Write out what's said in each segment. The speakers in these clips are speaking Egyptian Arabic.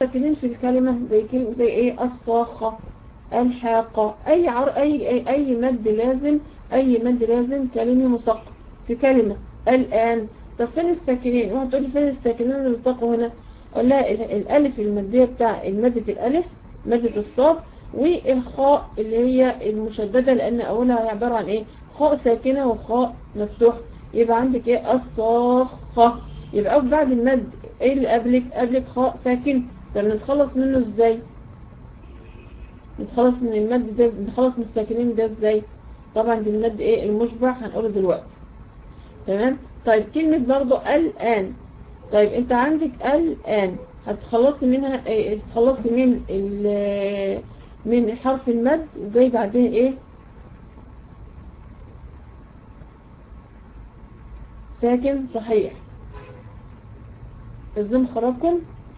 ساكنين في الكلمة زي كلمة زي ايه الصاخة الحاقة اي عر اي اي, أي مد لازم اي مد لازم كلمة مثقل في كلمة الآن طب فين الساكنين وهتقولي فين الساكنين اللي التقوا هنا اقول لها الالف المادية بتاع مادة الالف مادة الصاد والخاء اللي هي المشددة لان اولها عبارة عن ايه خاء ساكنة وخاء مفتوح يبقى عندك ايه الصاخة يبقى بعد المد ايه اللي قبلك قبلك خاء ساكن طب نتخلص منه ازاي نتخلص من المد ده نتخلص من الساكنين ده ازاي طبعا بالمد ايه المشبع هنقوله دلوقتي تمام طيب كلمة برضو الآن طيب انت عندك الآن هتخلصي منها ايه تخلصي من من حرف المد وجاي بعدين ايه ساكن صحيح الزم خرجكم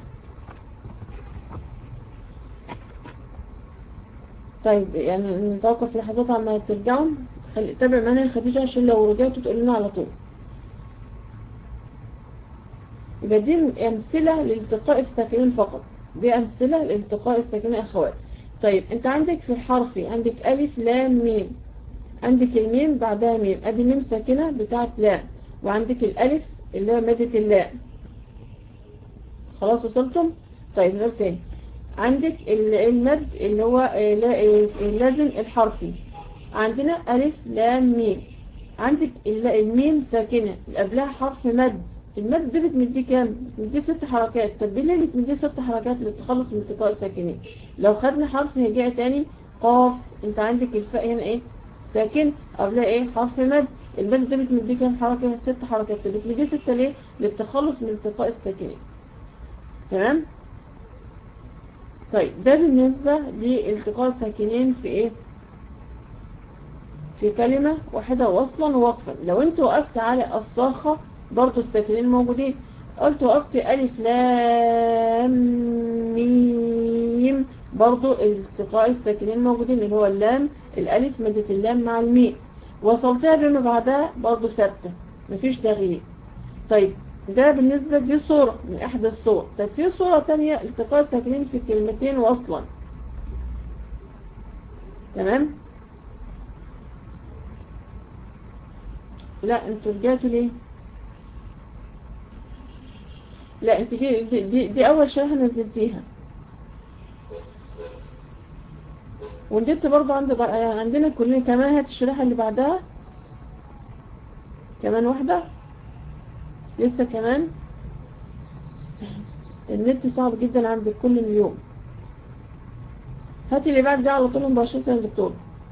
طيب يعني نتوقف لحظات عما ترجعوا خلي تابع معانا يا خديجة عشان لو رجعتوا تقول لنا على طول يبقى دي أمثلة لالتقاء الساكنين فقط دي أمثلة لالتقاء الساكنين أخوات طيب انت عندك في الحرف عندك ألف لام ميم عندك الميم بعدها ميم ادي ميم ساكنة بتاعت لام وعندك الألف اللي هو مادة اللام خلاص وصلتم طيب غير تاني عندك المد اللي هو اللازم الحرفي عندنا ألف لام ميم عندك الميم ساكنة قبلها حرف مد المد ده بتمديه كام؟ بتمديه ست حركات طب ليه بتمديه ست حركات للتخلص من التقاء الساكنين لو خدنا حرف هجاء تاني قاف انت عندك الفاء هنا ايه ساكن قبلها ايه حرف مد المد ده بتمديه كام حركة ست حركات طب بتمديه ستة ليه للتخلص من التقاء الساكنين تمام طيب ده بالنسبة لالتقاء الساكنين في ايه في كلمة واحدة وصلا ووقفا لو انت وقفت على الصاخة برضو الساكنين موجودين قلت وقفت ألف لام ميم برضو التقاء الساكنين موجودين اللي هو اللام الألف مادة اللام مع الميم وصلتها بما بعدها برضو ثابتة مفيش تغيير طيب ده بالنسبة دي صورة من أحد الصور طيب في صورة تانية التقاء الساكنين في كلمتين وصلا تمام لا انتوا رجعتوا ليه لا انت دي, دي, دي اول شرحة نزلتيها والنت برضه عندك عندنا كلنا كمان هات الشريحة اللي بعدها كمان واحدة لسه كمان النت صعب جدا عندك كل اليوم هاتي اللي بعد ده على طول مباشرة يا دكتور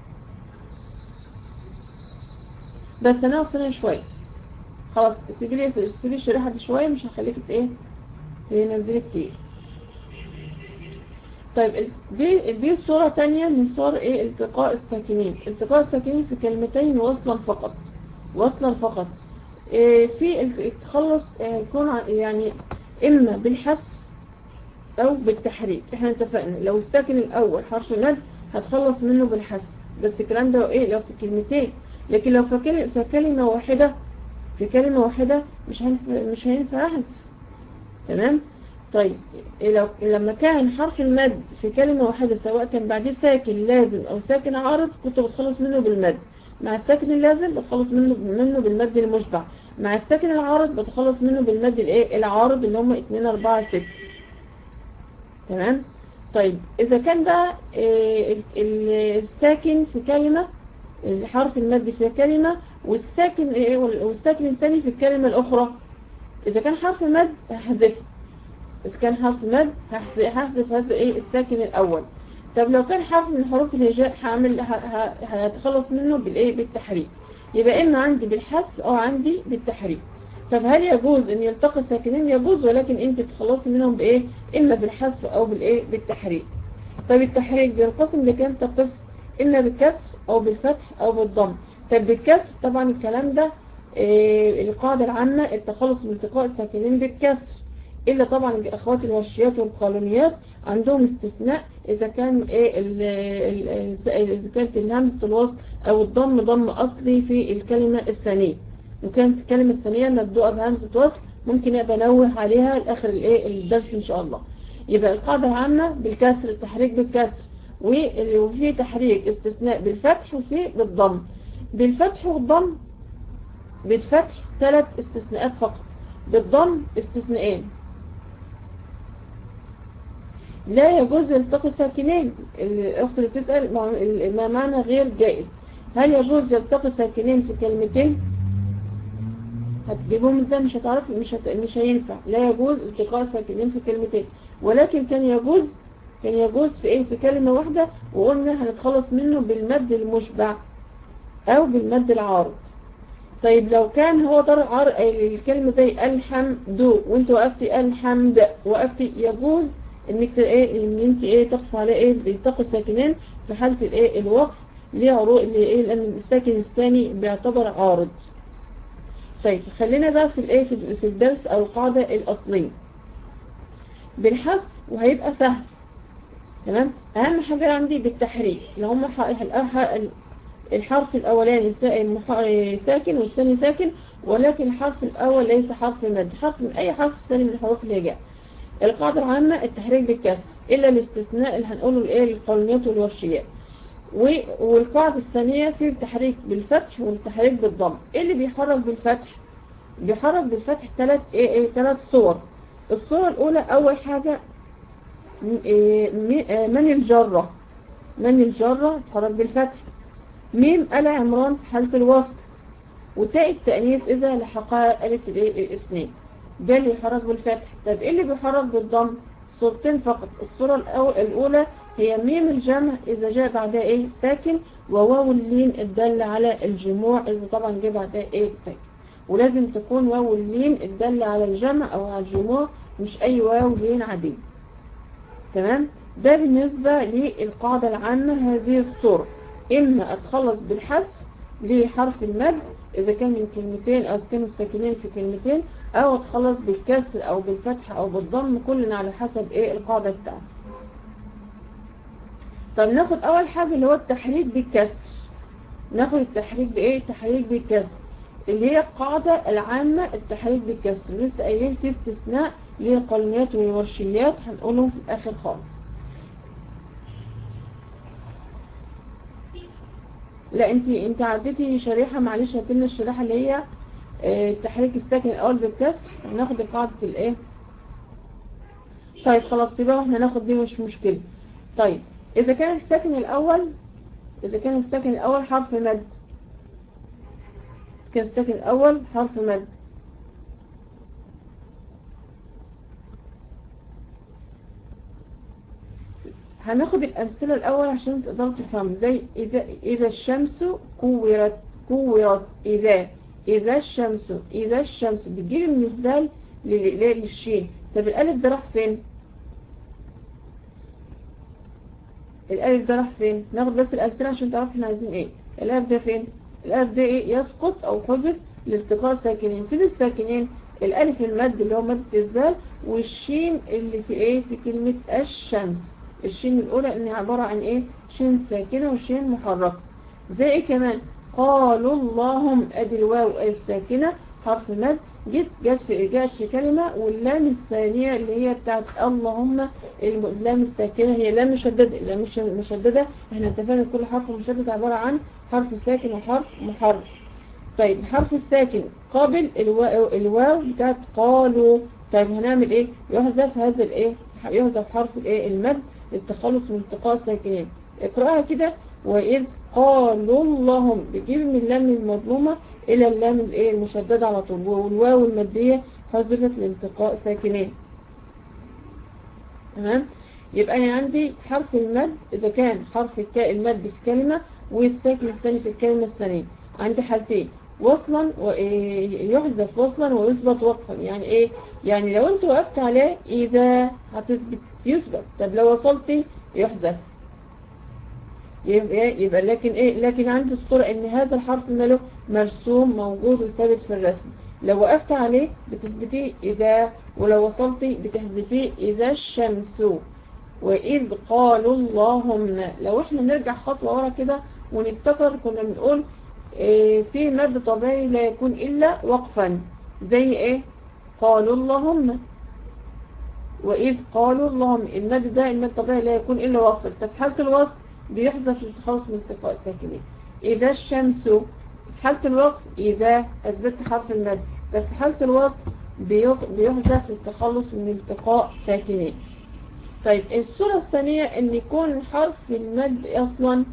بس انا اقف شوية خلاص سيبي لي سيبي الشريحة دي شوية مش هخليك ايه تنزلي كتير طيب دي دي صورة تانية من صور ايه التقاء الساكنين التقاء الساكنين في كلمتين وصلا فقط وصلا فقط إيه في التخلص يكون إيه يعني اما بالحذف او بالتحريك احنا اتفقنا لو الساكن الاول حرف المد هتخلص منه بالحذف بس الكلام ده ايه لو في كلمتين لكن لو في كلمة واحدة في كلمة واحدة مش هينفع مش هينفع احذف تمام طيب لو لما كان حرف المد في كلمة واحدة سواء كان بعديه ساكن لازم او ساكن عارض كنت بتخلص منه بالمد مع الساكن اللازم بتخلص منه منه بالمد المشبع مع الساكن العارض بتخلص منه بالمد الايه العارض اللي هم 2 4 6 تمام طيب اذا كان بقى الساكن في كلمة حرف المد في كلمة والساكن ايه والساكن الثاني في الكلمة الاخرى اذا كان حرف مد هحذفه اذا كان حرف مد هحذف هذا ايه الساكن الاول طب لو كان حرف من حروف الهجاء هعمل هتخلص منه بالايه بالتحريك يبقى اما عندي بالحذف او عندي بالتحريك طب هل يجوز ان يلتقي الساكنين يجوز ولكن انت تخلصي منهم بايه اما بالحذف او بالايه بالتحريك طب التحريك بينقسم لكام تقسم اما بالكسر او بالفتح او بالضم طب بالكسر طبعا الكلام ده إيه القاعدة العامة التخلص من التقاء الساكنين بالكسر إلا طبعا الأخوات الوشيات والقانونيات عندهم استثناء إذا كان إيه ال ال إذا كانت الهمزة الوصل أو الضم ضم أصلي في الكلمة الثانية وكانت الكلمة الثانية مبدوءة بهمزة وصل ممكن يبقى نوه عليها لآخر الإيه الدرس إن شاء الله يبقى القاعدة العامة بالكسر التحريك بالكسر وفي تحريك استثناء بالفتح وفي بالضم بالفتح والضم بالفتح ثلاث استثناءات فقط بالضم استثناءين لا يجوز يلتقي ساكنين الأخت اللي بتسأل ما معنى غير جائز هل يجوز يلتقي ساكنين في كلمتين هتجيبهم ازاي مش هتعرف مش هت... مش هينفع لا يجوز التقاء ساكنين في كلمتين ولكن كان يجوز كان يجوز في ايه في كلمة واحدة وقلنا هنتخلص منه بالمد المشبع او بالمد العارض طيب لو كان هو طرق عار... الكلمة زي الحمد وانت وقفتي الحمد وقفتي يجوز انك ايه ان انت ايه تقف على ايه بيلتقوا ساكنين في حالة الايه الوقف ليه عروق اللي ايه لان الساكن الثاني بيعتبر عارض طيب خلينا بقى في الايه في الدرس او القاعدة الاصلية بالحذف وهيبقى سهل تمام اهم حاجة عندي بالتحريك اللي هم الحرف الاولاني ساكن والثاني ساكن ولكن الحرف الاول ليس حرف مد حرف من اي حرف ثاني من الحروف اللي جاء القاعدة العامة التحريك بالكسر إلا الاستثناء اللي هنقوله الإيه القوليات والورشيات والقاعدة الثانية في التحريك بالفتح والتحريك بالضم إيه اللي بيحرك بالفتح بيحرك بالفتح ثلاث إيه إيه ثلاث صور الصورة الأولى أول حاجة من الجرة من الجرة تحرك بالفتح ميم آل عمران في حالة الوسط وتاء التأنيث إذا لحقها ألف الاثنين ده اللي يحرك بالفتح طب ايه اللي بيحرك بالضم صورتين فقط الصورة الأولى هي ميم الجمع إذا جاء بعدها إيه ساكن وواو اللين الدل على الجموع إذا طبعا جاء بعدها إيه ساكن ولازم تكون واو اللين الدل على الجمع أو على الجموع مش أي واو لين عادي تمام ده بالنسبة للقاعدة العامة هذه الصورة إما أتخلص بالحذف لحرف المد إذا كان من كلمتين أو كانوا ساكنين في كلمتين أو اتخلص بالكسر أو بالفتح أو بالضم كلنا على حسب إيه القاعدة بتاعته طب ناخد أول حاجة اللي هو التحريك بالكسر ناخد التحريك بإيه التحريك بالكسر اللي هي القاعدة العامة التحريك بالكسر لسه قايلين في استثناء للقلميات والورشيات هنقولهم في الآخر خالص لا انت انت عديتي شريحة معلش هاتلنا الشريحة اللي هي التحريك الساكن الاول بالكسر هناخد قاعدة الايه طيب خلاص يبقى احنا ناخد دي مش مشكلة طيب اذا كان الساكن الاول اذا كان الساكن الاول حرف مد كان الساكن الاول حرف مد هناخد الأمثلة الأول عشان تقدروا تفهموا زي إذا, إذا الشمس كورت كورت إذا إذا الشمس إذا الشمس بتجيب من الذال للشين طب الألف ده راح فين الألف ده راح فين ناخد بس الأمثلة عشان تعرفوا احنا عايزين ايه الألف ده فين الألف ده ايه يسقط أو حذف لالتقاء ساكنين فين الساكنين الألف المد اللي هو مادة الذال والشين اللي في ايه في كلمة الشمس الشين الأولى إنها عبارة عن إيه شين ساكنة وشين محركة زي إيه كمان قالوا اللهم أدي الواو الساكنة حرف مد جت جت في جت في كلمة واللام الثانية اللي هي بتاعت اللهم اللام الساكنة هي لام مشددة اللام مش مشددة احنا اتفقنا كل حرف مشدد عبارة عن حرف ساكن وحرف محرك طيب الحرف الساكن قابل الواو, الواو بتاعت قالوا طيب هنعمل ايه يحذف هذا الايه يحذف حرف الايه المد للتخلص من التقاء الساكنين اقرأها كده وإذ قالوا اللهم بجيب من اللام المظلومة إلى اللام الايه المشددة على طول والواو المادية حذفت لالتقاء ساكنين تمام يبقى أنا عندي حرف المد إذا كان حرف المد في كلمة والساكن الثاني في الكلمة الثانية عندي حالتين وصلا ويحذف وصلا ويثبت وقفا يعني ايه يعني لو انت وقفت عليه اذا هتثبت يثبت طب لو وصلتي يحذف يبقى, يبقى لكن ايه لكن عندي الصورة ان هذا الحرف ماله مرسوم موجود وثابت في الرسم لو وقفت عليه بتثبتيه اذا ولو وصلتي بتحذفيه اذا الشمس وإذ قالوا اللهم لو احنا نرجع خطوة ورا كده ونفتكر كنا بنقول إيه في مد طبيعي لا يكون إلا وقفا زي ايه قالوا اللهم وإذ قالوا اللهم المد ده المد طبيعي لا يكون إلا وقفا طب في حالة الوصف بيحذف التخلص من التقاء الساكنين إذا الشمس في حالة الوقف إذا أثبت حرف المد طب في حالة الوصف بيحذف التخلص من التقاء ساكنين طيب الصورة الثانية ان يكون حرف المد اصلا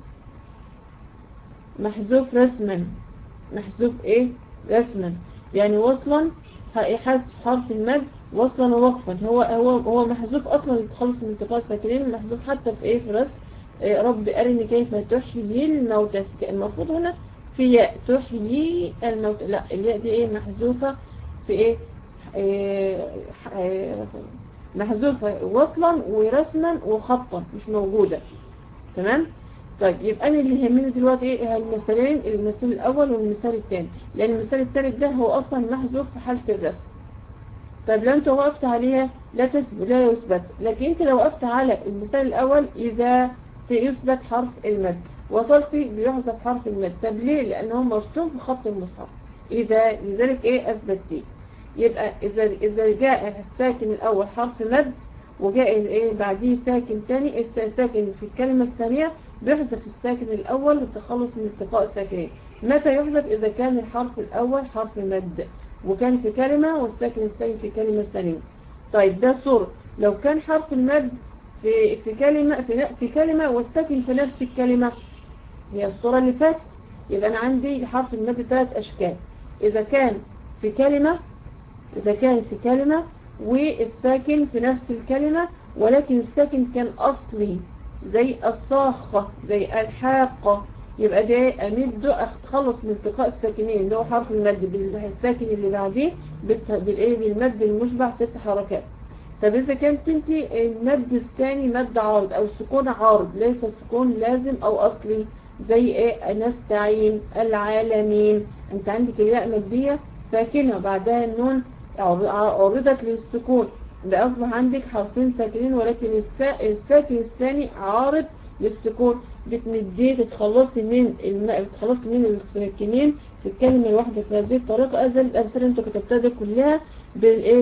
محذوف رسما محذوف ايه رسما يعني وصلا حذف حرف المد وصلا ووقفا هو هو هو محذوف اصلا للتخلص من التقاء الساكنين محذوف حتى في ايه في رسم إيه رب ارني كيف تحيي الموتى المفروض هنا في ياء تحيي الموتى لا الياء دي ايه محذوفة في ايه, إيه, إيه محذوفة وصلا ورسما وخطا مش موجودة تمام طيب يبقى انا اللي يهمني دلوقتي ايه المثالين المثال الاول والمثال الثاني لان المثال الثالث ده هو اصلا محذوف في حالة الرسم طيب لو انت وقفت عليها لا تثبت لا يثبت لكن انت لو وقفت على المثال الاول اذا يثبت حرف المد وصلت بيحذف حرف المد طب ليه لان هو مرسوم في خط المصحف اذا لذلك ايه اثبتيه يبقى إذا إذا جاء الساكن الأول حرف مد وجاء إيه بعديه ساكن تاني الساكن في الكلمة الثانية بيحذف الساكن الأول للتخلص من التقاء الساكنين متى يحذف إذا كان الحرف الأول حرف مد وكان في كلمة والساكن الثاني في كلمة ثانية طيب ده صورة لو كان حرف المد في في كلمة في, في كلمة والساكن في نفس الكلمة هي الصورة اللي فاتت يبقى أنا عندي حرف المد ثلاث أشكال إذا كان في كلمة إذا كان في كلمة والساكن في نفس الكلمة ولكن الساكن كان أصلي زي الصاخة زي الحاقة يبقى ده أمد أتخلص من التقاء الساكنين اللي هو حرف المد بالساكن اللي بعديه بالإيه بالمد المشبع ست حركات طب إذا كانت انت المد الثاني مد عارض أو سكون عارض ليس سكون لازم أو أصلي زي إيه نستعين العالمين أنت عندك الياء مادية ساكنة بعدها النون عرضت للسكون ده أصبح عندك حرفين ساكنين ولكن الساكن الثاني عارض للسكون بتمديه تتخلصي من الم... بتخلصي من الساكنين في الكلمة الواحدة في هذه الطريقة أزل الأمثلة انت كتبتها دي كلها بالإيه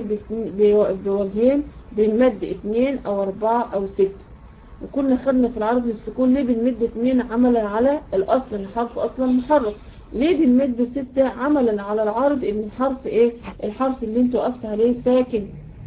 بوجهين بالمد اثنين أو أربعة أو ست وكنا خدنا في العرض للسكون ليه بنمد اثنين عملا على الأصل الحرف أصلا محرك ليه بنمد ستة عملا على العرض ان الحرف ايه الحرف اللي انت وقفت عليه ساكن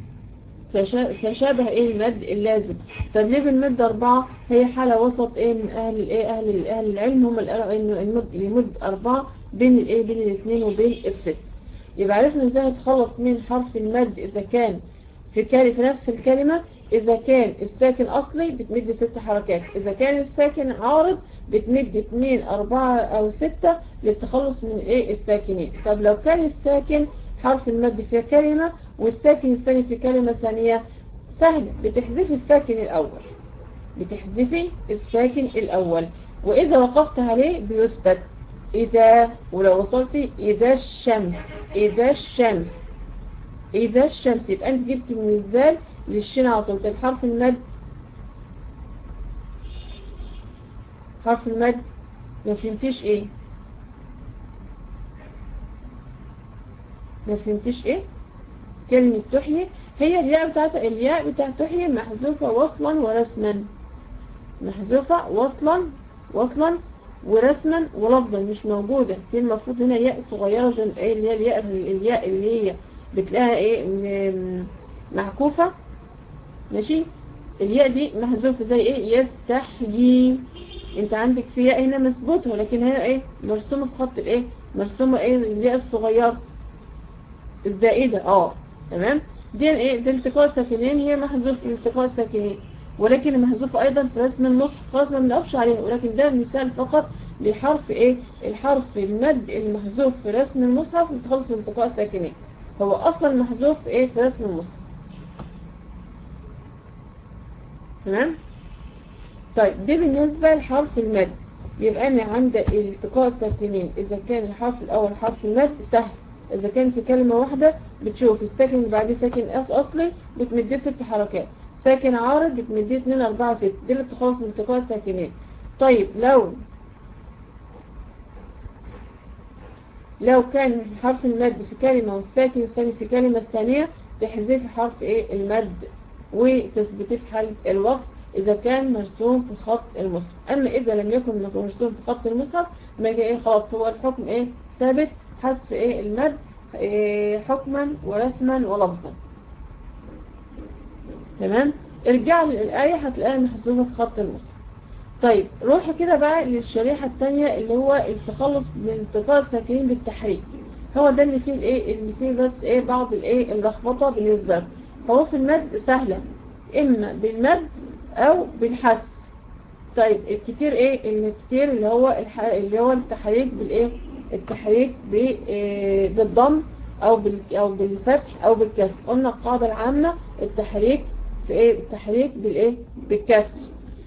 فشابه ايه المد اللازم طب ليه بنمد اربعة هي حالة وسط ايه من اهل الايه اهل, أهل العلم هم اللي يمد, يمد اربعة بين الايه بين الاثنين وبين الست يبقى عرفنا ازاي نتخلص من حرف المد اذا كان في كان في نفس الكلمة إذا كان الساكن أصلي بتمد ست حركات إذا كان الساكن عارض بتمد اتنين أربعة أو ستة للتخلص من إيه الساكنين طب لو كان الساكن حرف المد في كلمة والساكن الثاني في كلمة ثانية سهلة بتحذفي الساكن الأول بتحذفي الساكن الأول وإذا وقفت عليه بيثبت إذا ولو وصلتي إذا الشمس إذا الشمس إذا الشمس يبقى أنت جبت من الزال للشين على طول طيب حرف المد حرف المد ما فهمتيش ايه ما فهمتيش ايه كلمة تحيي هي الياء بتاعت الياء بتاعت تحيي محذوفة وصلا ورسما محذوفة وصلا وصلا ورسما ولفظا مش موجودة في المفروض هنا ياء صغيرة زي ايه اللي هي الياء الياء اللي هي بتلاقيها ايه معكوفة ماشي الياء دي محذوفة زي ايه يستحيي انت عندك في ياء هنا مثبوته ولكن هنا ايه مرسومة في خط الايه مرسومة ايه الياء الصغيرة الزائدة اه تمام دي ايه دي التقاء ساكنين هي محذوف في التقاء ساكنين ولكن محذوف ايضا في رسم النص خلاص ما بنقفش عليها ولكن ده مثال فقط لحرف ايه الحرف المد المحذوف في رسم المصحف لتخلص من التقاء الساكنين هو اصلا محذوف ايه في رسم المصحف تمام طيب دي بالنسبة لحرف المد يبقى أنا عند التقاء الساكنين إذا كان الحرف الأول حرف المد سهل إذا كان في كلمة واحدة بتشوف الساكن اللي بعديه ساكن أص أصلي بتمديه ست حركات ساكن عارض بتمديه اتنين أربعة ست دي اللي بتخلص من التقاء الساكنين طيب لو لو كان حرف المد في كلمة والساكن الثاني في كلمة الثانية تحذفي حرف ايه المد وتثبتيه في حالة الوقف إذا كان مرسوم في خط المصحف أما إذا لم يكن مرسوم في خط المصحف ما يجي إيه خلاص هو الحكم إيه ثابت حذف إيه المد إيه حكما ورسما ولفظا تمام ارجع للآية هتلاقيها محسوبة في خط المصحف طيب روح كده بقى للشريحة التانية اللي هو التخلص من التقاء الساكنين بالتحريك هو ده اللي فيه الايه اللي فيه بس ايه بعض الايه اللخبطه بالنسبه له حروف المد سهله اما بالمد او بالحذف طيب الكتير ايه الكتير اللي هو الح... اللي هو التحريك بالايه التحريك ب... إيه بالضم او بال... او بالفتح او بالكسر قلنا القاعده العامه التحريك في ايه التحريك بالايه بالكسر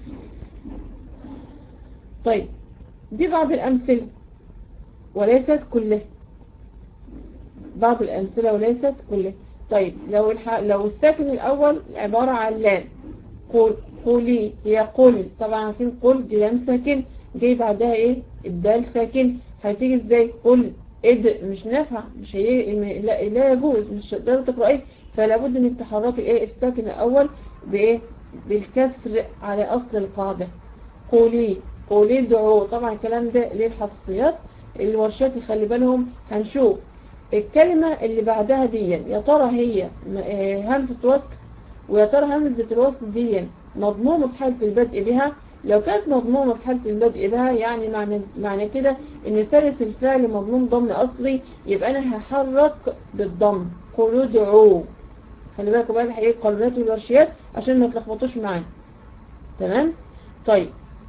طيب دي بعض الامثله وليست كلها بعض الأمثلة وليست كلها طيب لو الح... لو الساكن الأول عبارة عن لام قول قولي هي قول طبعا عارفين قول دي لام ساكن جاي بعدها ايه الدال ساكن هتيجي ازاي قول اد مش نافع مش هي لا, لا يجوز مش تقدر تقرأيه فلا بد انك تحركي ايه الساكن الأول بايه بالكسر على أصل القاعدة قولي قولي دعوه طبعا الكلام ده ليه الحفصيات الورشات يخلي بالهم هنشوف الكلمة اللي بعدها دي يا ترى هي همزة وصل ويا ترى همزة الوصل دي مضمومة في حالة البدء بها لو كانت مضمومة في حالة البدء بها يعني معنى, معنى كده ان ثالث الفعل مضموم ضمن اصلي يبقى انا هحرك بالضم قولوا دعوه خلي بالكم بقى الحقيقة القلبات والورشيات عشان ما تلخبطوش معانا تمام طيب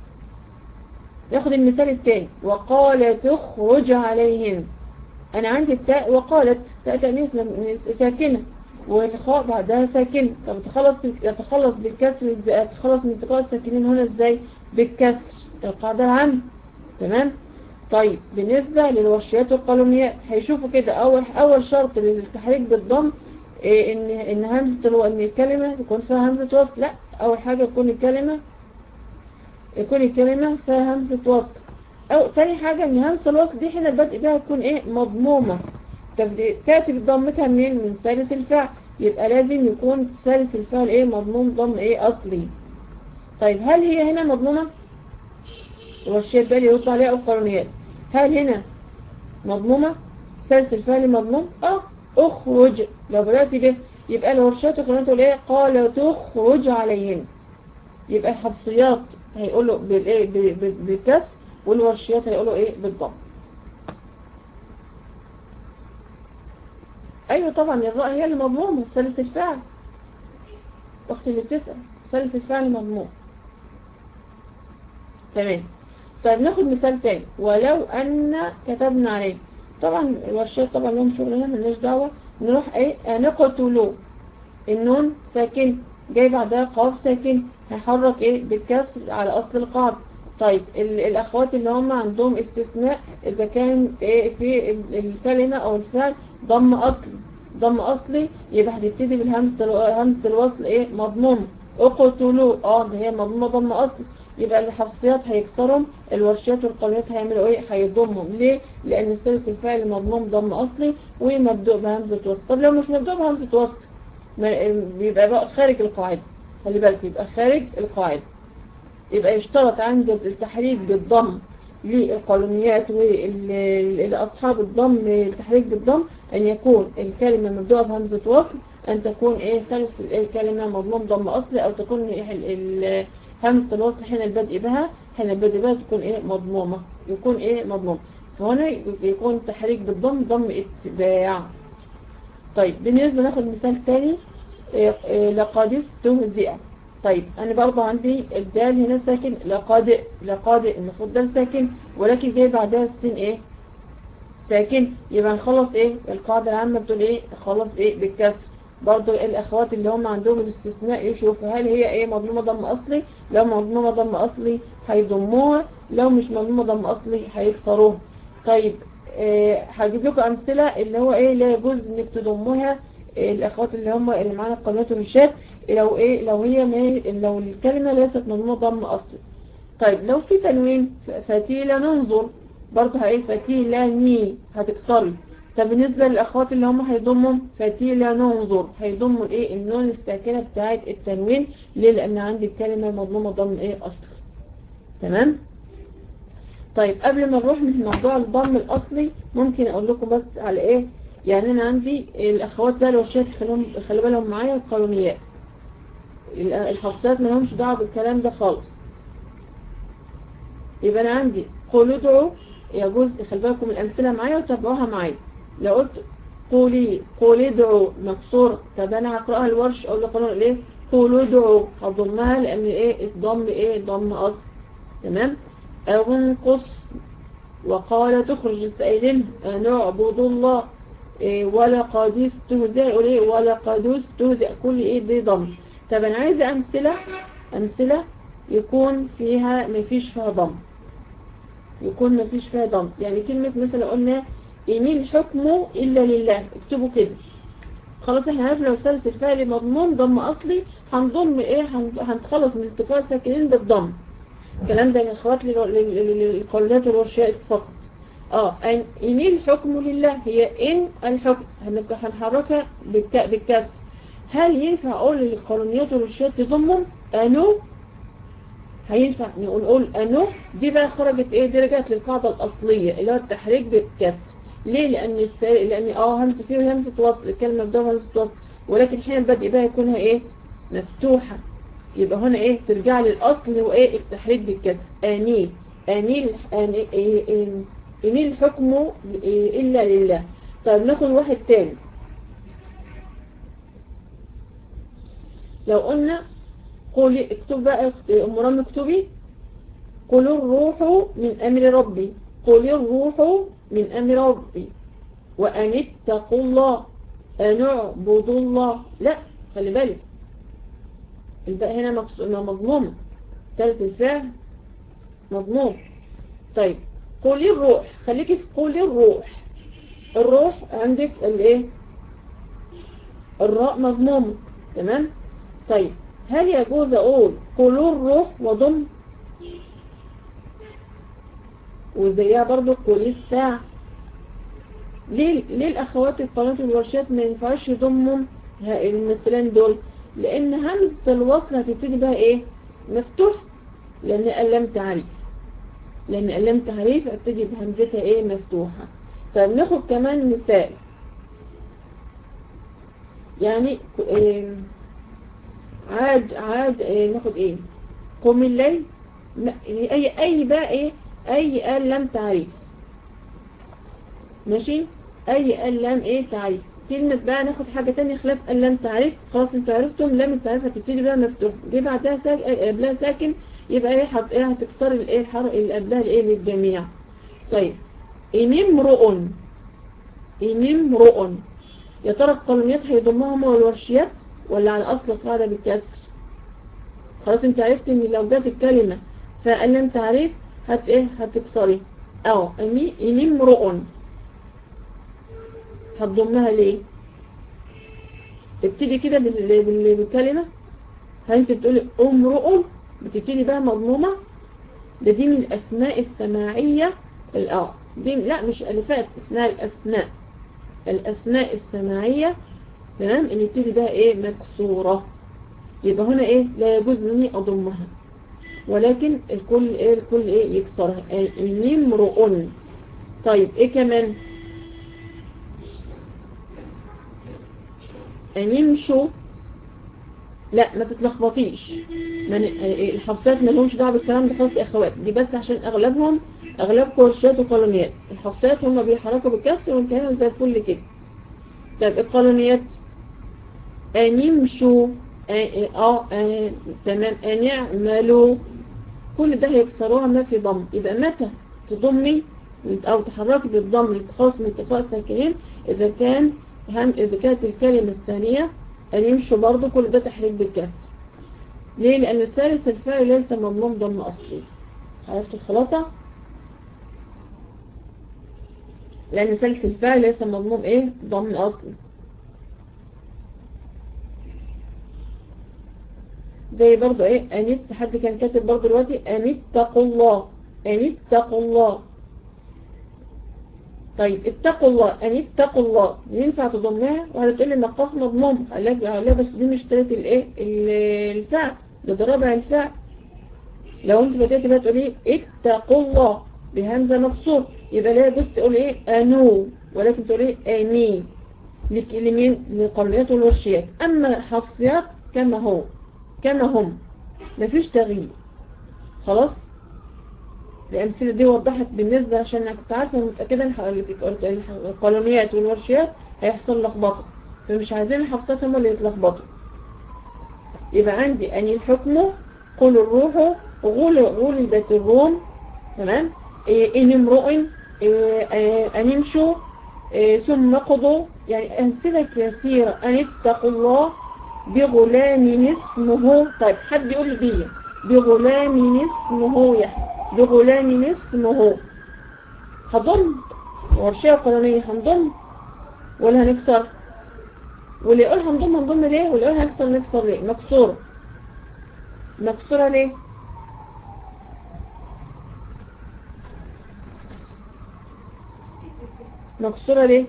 ناخد المثال الثاني وقال تخرج عليهم انا عندي التاء وقالت تاء تأنيث ساكنة والخاء بعدها ساكنة طب تخلص تخلص بالكسر تخلص من التقاء الساكنين هنا ازاي بالكسر القاعدة العامة تمام طيب بالنسبة للوشيات والقانونيات هيشوفوا كده اول اول شرط للتحريك بالضم إيه ان ان همزة الو... ان الكلمة يكون فيها همزة وصل لا اول حاجة يكون الكلمة يكون الكلمة فيها همزة وصل او تاني حاجة ان همزة الوصل دي هنا البدء بها تكون ايه مضمومة طب تأتي بضمتها منين من ثالث الفعل يبقى لازم يكون ثالث الفعل ايه مضموم ضم ايه اصلي طيب هل هي هنا مضمومة والشيء بالي يرد عليها القانونيات هل هنا مضمومة ثالث الفعل مضموم اه اخرج لو بدأت به يبقى الورشات القانونيات تقول ايه قال تخرج عليهم يبقى الحفصيات هيقولوا بالايه بالكسر والورشيات هيقولوا ايه بالضم ايوه طبعا الراء هي اللي مضمومه ثالث الفعل اختي اللي بتسال ثالث الفعل مضموم تمام طيب ناخد مثال تاني ولو ان كتبنا عليه طبعا الورشات طبعا لهم شغلنا ملناش دعوه نروح ايه نقتلوا النون ساكن جاي بعدها قاف ساكن هنحرك ايه بالكسر على اصل القاعده طيب الأخوات اللي هم عندهم استثناء إذا كان في الكلمة أو الفعل ضم أصلي ضم أصلي يبقى هتبتدي بالهمزة همزة الوصل إيه مضمومة اقتلوا اه ده هي مضمومة ضم أصلي يبقى الحفصيات هيكسرهم الورشات والقوليات هيعملوا ايه هيضمهم ليه لأن الثالث الفعل مضموم ضم أصلي ومبدوء بهمزة وصل طب لو مش مبدوء بهمزة وصل بيبقى بقى خارج القاعدة خلي بالك يبقى خارج القاعدة يبقى يشترط عند التحريك بالضم للقانونيات ولأصحاب الضم التحريك بالضم أن يكون الكلمة مبدوءة بهمزة وصل أن تكون إيه ثالث الكلمة مضموم ضم أصلي أو تكون همزة الوصل حين البدء بها حين البدء بها تكون إيه مضمومة يكون إيه مضموم فهنا يكون تحريك بالضم ضم اتباع طيب بالنسبة ناخد مثال تاني لقد استهزئ طيب انا برضه عندي الدال هنا ساكن لقد لقد المفروض دال ساكن ولكن جاي بعدها السين ايه ساكن يبقى نخلص ايه القاعدة العامة بتقول ايه نخلص ايه بالكسر برضه الاخوات اللي هم عندهم الاستثناء يشوفوا هل هي ايه مضمومة ضم اصلي لو مضمومة ضم اصلي هيضموها لو مش مضمومة ضم اصلي هيكسروها طيب هجيب لكم امثلة اللي هو ايه لا يجوز انك تضموها الاخوات اللي هم اللي معانا القنوات والرشاد لو ايه لو هي لو الكلمة ليست مضمومة ضم اصلي طيب لو في تنوين فتيلة ننظر برضه هايه فتيلة ني هتكسري طب بالنسبة للأخوات اللي هم هيضموا فتيلا ننظر هيضموا ايه النون الساكنة بتاعت التنوين ليه لأن عندي الكلمة مضمومة ضم ايه أصل تمام طيب قبل ما نروح من موضوع الضم الأصلي ممكن أقول لكم بس على ايه يعني أنا عندي الأخوات بقى الوشيات خلوا خلوا بالهم معايا القانونيات الحفصات ما لهمش دعوه بالكلام ده خالص يبقى أنا عندي قول ادعوا يجوز خلي بالكم الأمثلة معايا وتابعوها معايا لو قلت قولي قولي ادعوا مكسورة طب انا هقراها الورش اقول لقانون الايه قولوا ادعوا هضمها لان ايه الضم ايه ضم اصل تمام او انقص وقال تخرج السائلين نعبد الله إيه ولقد استهزئ يقول ايه ولقد استهزئ كل ايه دي ضم طب انا عايزه امثله امثله يكون فيها مفيش فيها ضم يكون مفيش فيها ضم يعني كلمه مثلا قلنا إن الحكم إلا لله اكتبوا كده خلاص احنا عارف لو ثالث الفعل مضموم ضم أصلي هنضم ايه هنتخلص من التقاء الساكنين بالضم الكلام ده يا اخوات للقولات والورشات فقط اه إن الحكم لله هي إن الحكم هنحركها بالكسر هل ينفع أقول للقولونيات والورشات تضمهم أنو هينفع نقول أنو دي بقى خرجت ايه دي رجعت للقاعدة الأصلية اللي هو التحريك بالكسر ليه لان الس... لان اه همزه فيه همزه وصل الكلمه بدون همزه وصل ولكن حين البدء بقى يكونها ايه مفتوحه يبقى هنا ايه ترجع للاصل هو ايه التحريك بالكسر اني اني اني اني الحكم الا لله طيب ناخد واحد تاني لو قلنا قولي اكتب بقى ام رامي اكتبي قل الروح من امر ربي قل الروح من أمر ربي وأن اتقوا الله أن اعبدوا الله لا خلي بالك الباء هنا مضمومة ثالث الفعل مضموم طيب قولي الروح خليكي في قولي الروح الروح عندك الايه الراء مضمومة تمام طيب هل يجوز اقول قولوا الروح وضم وزيها برضو قولي الساعة ليه, ليه الأخوات القناة والورشات ما ينفعش يضمهم المثلين دول لأن همزة الوصل هتبتدي بقى إيه مفتوح لأن ألم تعريف لأن ألم تعريف هتبتدي بهمزتها إيه مفتوحة طيب ناخد كمان مثال يعني إيه عاد عاد إيه ناخد إيه قوم الليل أي أي بقى إيه أي آل لم تعريف ماشي أي آل لم إيه تعريف كلمة بقى ناخد حاجة تانية خلاف آل لم تعريف خلاص انتوا عرفتم لم التعريف هتبتدي بقى مفتوح جه بعدها ساك... قبلها ساكن يبقى ايه حط ايه هتكسر الايه الحرق اللي قبلها الايه للجميع طيب إن امرؤ إن امرؤ يا ترى القلميات هيضمهم والورشيات ولا على أصل القاعدة بالكسر خلاص انت عرفت ان لو جت الكلمة فقال لم تعريف هت ايه هتكسري اه اني اني امرؤ هتضمها ليه ابتدي كده بالكلمة هل انت بتقولي امرؤ بتبتدي بقى مضمومة ده دي من الاسماء السماعية اه دي لا مش الفات اسمها الاسماء الاسماء السماعية تمام اللي بتبتدي بقى ايه مكسورة يبقى هنا ايه لا يجوز مني اضمها ولكن الكل ايه الكل ايه يكسرها نمرؤ طيب ايه كمان نمشوا لا ما تتلخبطيش من الحفصات ما لهمش دعوه بالكلام ده خالص يا اخوات دي بس عشان اغلبهم اغلب كورشات وقانونيات الحفصات هم بيحركوا بالكسر والكلام زي الفل كده طيب القانونيات نمشوا اه, آه, آه تمام ان يعملوا كل ده هيكسروها ما في ضم يبقى متى تضمي او تحركي بالضم للتخلص من التقاء الساكنين اذا كان هم اذا كانت الكلمة الثانية ان يمشوا برضو كل ده تحريك بالكسر ليه لان الثالث الفعل ليس مضموم ضم اصلي عرفت الخلاصة لان ثالث الفعل ليس مضموم ايه ضم اصلي زي برضو ايه انت حد كان كاتب برضو دلوقتي ان اتقوا الله ان اتقوا الله طيب اتقوا الله ان اتقوا الله ينفع تضمها وهتقول لي مقاف مضموم قال لك لا بس دي مش تلات الايه ال- الفعل ده ده رابع الفعل لو انت بدأت بقى تقولي اتقوا الله بهمزة مكسور يبقى لا يجوز تقول ايه انو ولكن تقول ايه اني لك- لمين للقوليات والورشيات اما الحفصيات كما هو كما هم مفيش تغيير خلاص الأمثلة دي وضحت بالنسبة عشان أنا كنت عارفة ومتأكدة إن الح- القانونيات والورشيات هيحصل لخبطة فمش عايزين الحفصات هم اللي يتلخبطوا يبقى عندي أن الحكم قل الروح غول غلبت الروم تمام إيه إن امرؤ إيه آه، أن يمشوا إيه ثم قضوا يعني أمثلة كثيرة أن اتقوا الله بغلام اسمه طيب حد يقول لي دي بغلام اسمه يحيى بغلام اسمه هضم ورشية قانونية هنضم ولا هنكسر واللي يقول هنضم هنضم ليه واللي يقول هنكسر نكسر ليه مكسورة مكسورة ليه مكسورة ليه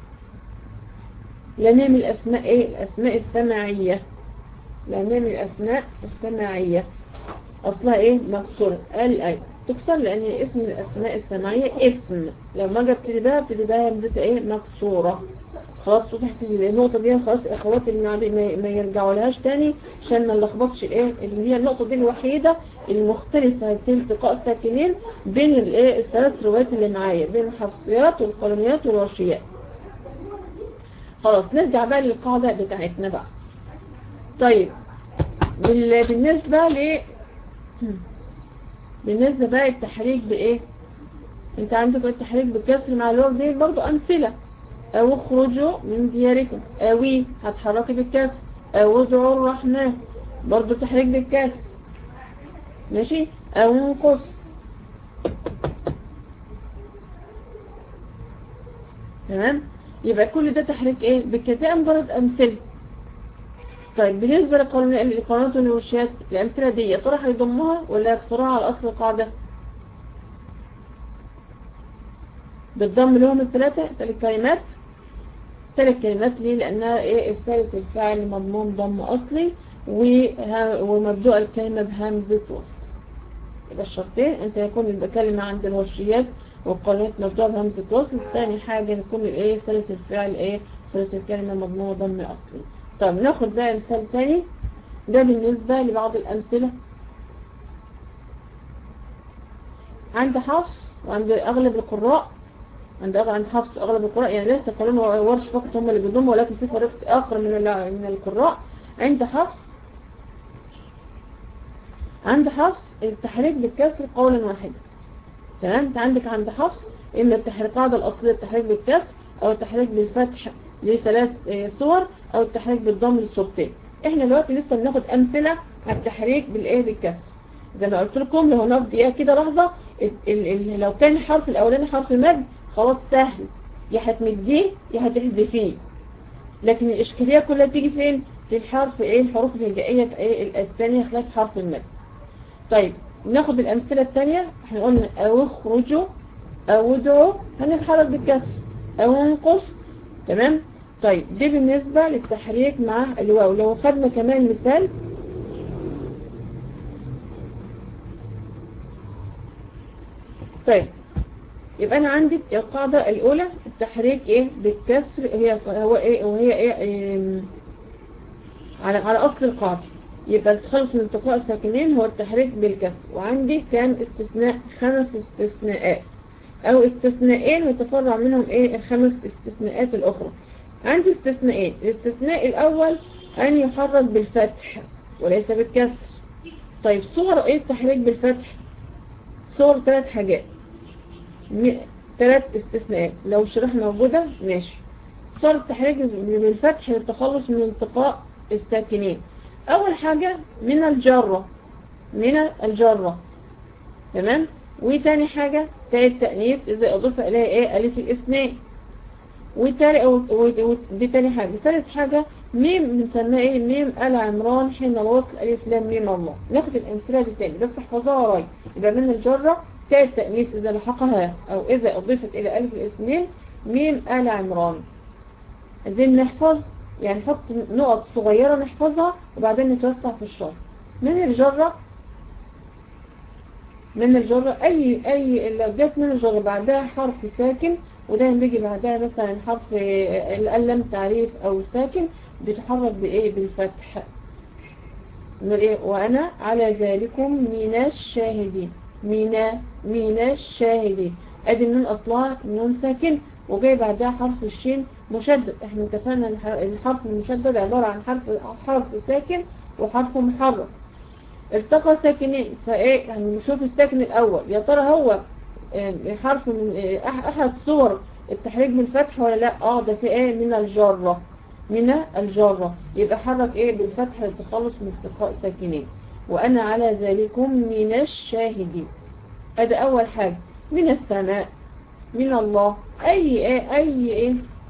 لأنها من الأسماء إيه الأسماء السماعية لأنها من الأسماء السماعية أصلها إيه مكسورة قال أي تكسر لأن اسم من الأسماء السماعية اسم لو ما جبت لي بقى بتبقى بقى همزتها إيه مكسورة خلاص وضحت النقطة دي خلاص الأخوات اللي ما, ما- ما يرجعوا لهاش تاني عشان ما نلخبطش الإيه اللي هي النقطة دي الوحيدة المختلفة في التقاء الساكنين بين الإيه الثلاث روايات اللي معايا بين الحفصيات والقلميات والورشيات خلاص نرجع بقى للقاعدة بتاعتنا بقى طيب بال- بالنسبة ل بالنسبة بقى التحريك بإيه انت عندك التحريك بالكسر مع الواو دي برضو أمثلة أو اخرجوا من دياركم أوي هتحركي بالكسر أو ادعوا الرحمن برضو تحريك بالكسر ماشي أو انقص تمام يبقى كل ده تحريك ايه بالكتاء مجرد أمثلة طيب بالنسبة للقانون- للقانونات والوشيات الأمثلة دي يا ترى هيضمها ولا يكسروها على أصل القاعدة بالضم لهم الثلاثة ثلاث كلمات ثلاث كلمات ليه لأنها إيه الثالث الفاعل مضمون ضم أصلي وه- ومبدوء الكلمة بهمزة وصل يبقى الشرطين أنت يكون الكلمة عند الوشيات والقانونات مبدوء بهمزة وصل ثاني حاجة يكون الإيه ثالث الفعل إيه ثالث الكلمة مضمون ضم أصلي طب ناخد بقى مثال تاني ده بالنسبة لبعض الأمثلة عند حفص وعند أغلب القراء عند أغلب عند حفص وأغلب القراء يعني ليس قانون ورش فقط هم اللي بيضموا ولكن في فريق آخر من ال- من القراء عند حفص عند حفص التحريك بالكسر قولا واحدا تمام انت عندك عند حفص إما التحريك القاعدة الأصلية التحريك بالكسر أو التحريك بالفتح لثلاث آه، صور أو التحريك بالضم للصورتين احنا دلوقتي لسه بناخد أمثلة على التحريك بالإيه بالكسر زي ما قلت لكم لو نقف دقيقة كده لحظة ال ال ال لو كان الحرف الأولاني حرف مد خلاص سهل يا هتمديه يا هتحذفيه لكن الإشكالية كلها بتيجي فين؟ في الحرف إيه الحروف الهجائية إيه الثانية خلاف حرف المد طيب ناخد الأمثلة الثانية احنا قلنا أو اخرجوا أو ادعوا هنتحرك بالكسر أو انقص تمام طيب دي بالنسبة للتحريك مع الواو لو خدنا كمان مثال طيب يبقى انا عندي القاعدة الاولى التحريك ايه بالكسر هي هو ايه وهي ايه, إيه على على اصل القاعدة يبقى التخلص من التقاء الساكنين هو التحريك بالكسر وعندي كان استثناء خمس استثناءات او استثناءين ويتفرع منهم ايه الخمس استثناءات الاخرى عندي استثناءين الاستثناء الاول ان يحرك بالفتح وليس بالكسر طيب صور ايه التحريك بالفتح صور ثلاث حاجات ثلاث استثناءات لو الشرح موجودة ماشي صور التحريك بالفتح للتخلص من التقاء الساكنين اول حاجة من الجرة من الجرة تمام وتاني حاجة تاء التأنيث إذا أضيف إليها إيه ألف الإثنين وتاني أو دي تاني حاجة ثالث حاجة ميم بنسميها إيه ميم آل عمران حين الوصل ألف لام ميم الله ناخد الأمثلة دي تاني بس احفظوها ورايا يبقى من الجرة تاء التأنيث إذا لحقها أو إذا أضيفت إلى ألف الاثنين ميم آل عمران عايزين نحفظ يعني نحط نقط صغيرة نحفظها وبعدين نتوسع في الشرح من الجرة من الجرة أي أي لو جت من الجرة بعدها حرف ساكن ودايما بيجي بعدها مثلا حرف الألم تعريف أو ساكن بيتحرك بإيه بالفتح نقول إيه وأنا على ذلكم من الشاهدين من من الشاهدين أدي النون أصلها نون ساكن وجاي بعدها حرف الشين مشدد احنا اتفقنا الحرف المشدد عبارة عن حرف حرف ساكن وحرف محرك التقى ساكنين فايه يعني نشوف الساكن الاول يا ترى هو حرف من احد صور التحريك بالفتح ولا لا اه ده في ايه من الجرة من الجرة يبقى حرك ايه بالفتح للتخلص من التقاء ساكنين وانا على ذلكم من الشاهدين ادي اول حاجة من السماء من الله اي ايه اي ايه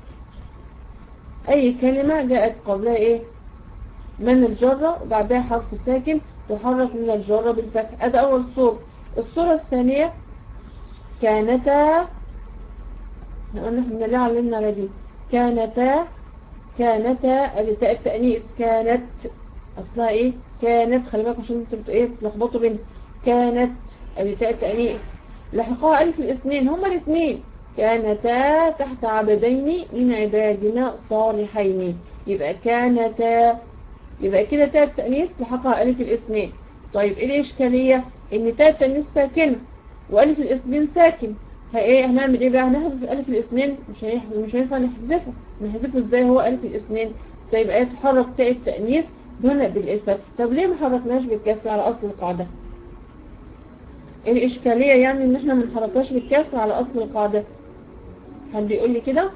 اي كلمة جاءت قبلها ايه من الجرة وبعدها حرف ساكن تحرك من الجرة بالفتح ادي اول صورة الصورة الثانية كانتا قلنا احنا ليه علمنا على دي كانتا كانتا التاء التأنيث كانت اصلها ايه كانت خلي بالك عشان انتوا ايه تلخبطوا بينهم كانت التاء التأنيث لحقها ألف الاثنين هما الاثنين كانتا تحت عبدين من عبادنا صالحين يبقى كانتا يبقى كده تاء التأنيث لحقها ألف الاثنين طيب ايه الإشكالية ان تاء التأنيث ساكنة وألف الاثنين ساكن ايه هنعمل ايه بقى هنحذف ألف الاثنين مش هيحذف مش هينفع نحذفه نحذفه ازاي هو ألف الاثنين فيبقى يتحرك تاء التأنيث هنا بالفتح طب ليه ما حركناش بالكسر على أصل القاعدة الإشكالية يعني ان احنا ما نحركناش بالكسر على أصل القاعدة حد يقول لي كده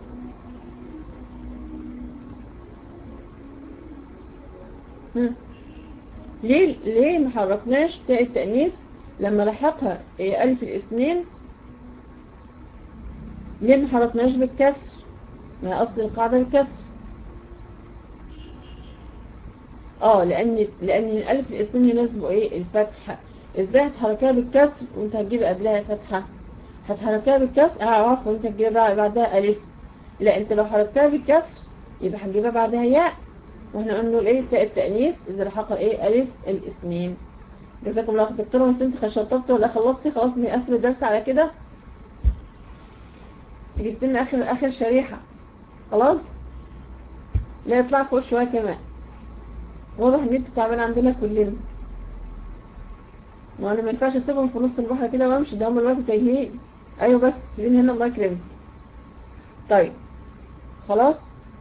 ليه ليه ما حركناش تاء التأنيث لما لحقها ألف الاثنين ليه ما حركناش بالكسر ما أصل القاعدة الكسر اه لأن لأن الألف الاثنين يناسبوا ايه الفتحة ازاي هتحركها بالكسر وانت هتجيب قبلها فتحة هتحركها بالكسر اه عفوا وانت هتجيب بعدها ألف لا انت لو حركتها بالكسر يبقى هتجيبها بعدها ياء واحنا قلنا الايه تاء التأنيث اذا لحقها ايه ألف الاثنين جزاكم الله خير دكتوره بس انت شطبت ولا خلصتي خلاص نقفل الدرس على كده جبت لنا اخر اخر شريحه خلاص لا يطلع فوق شويه كمان واضح ان انت تعبان عندنا كلنا وانا ما ينفعش اسيبهم في نص البحر كده وامشي ده هم الوقت تايهين ايوه بس سيبين هنا الله يكرمك طيب خلاص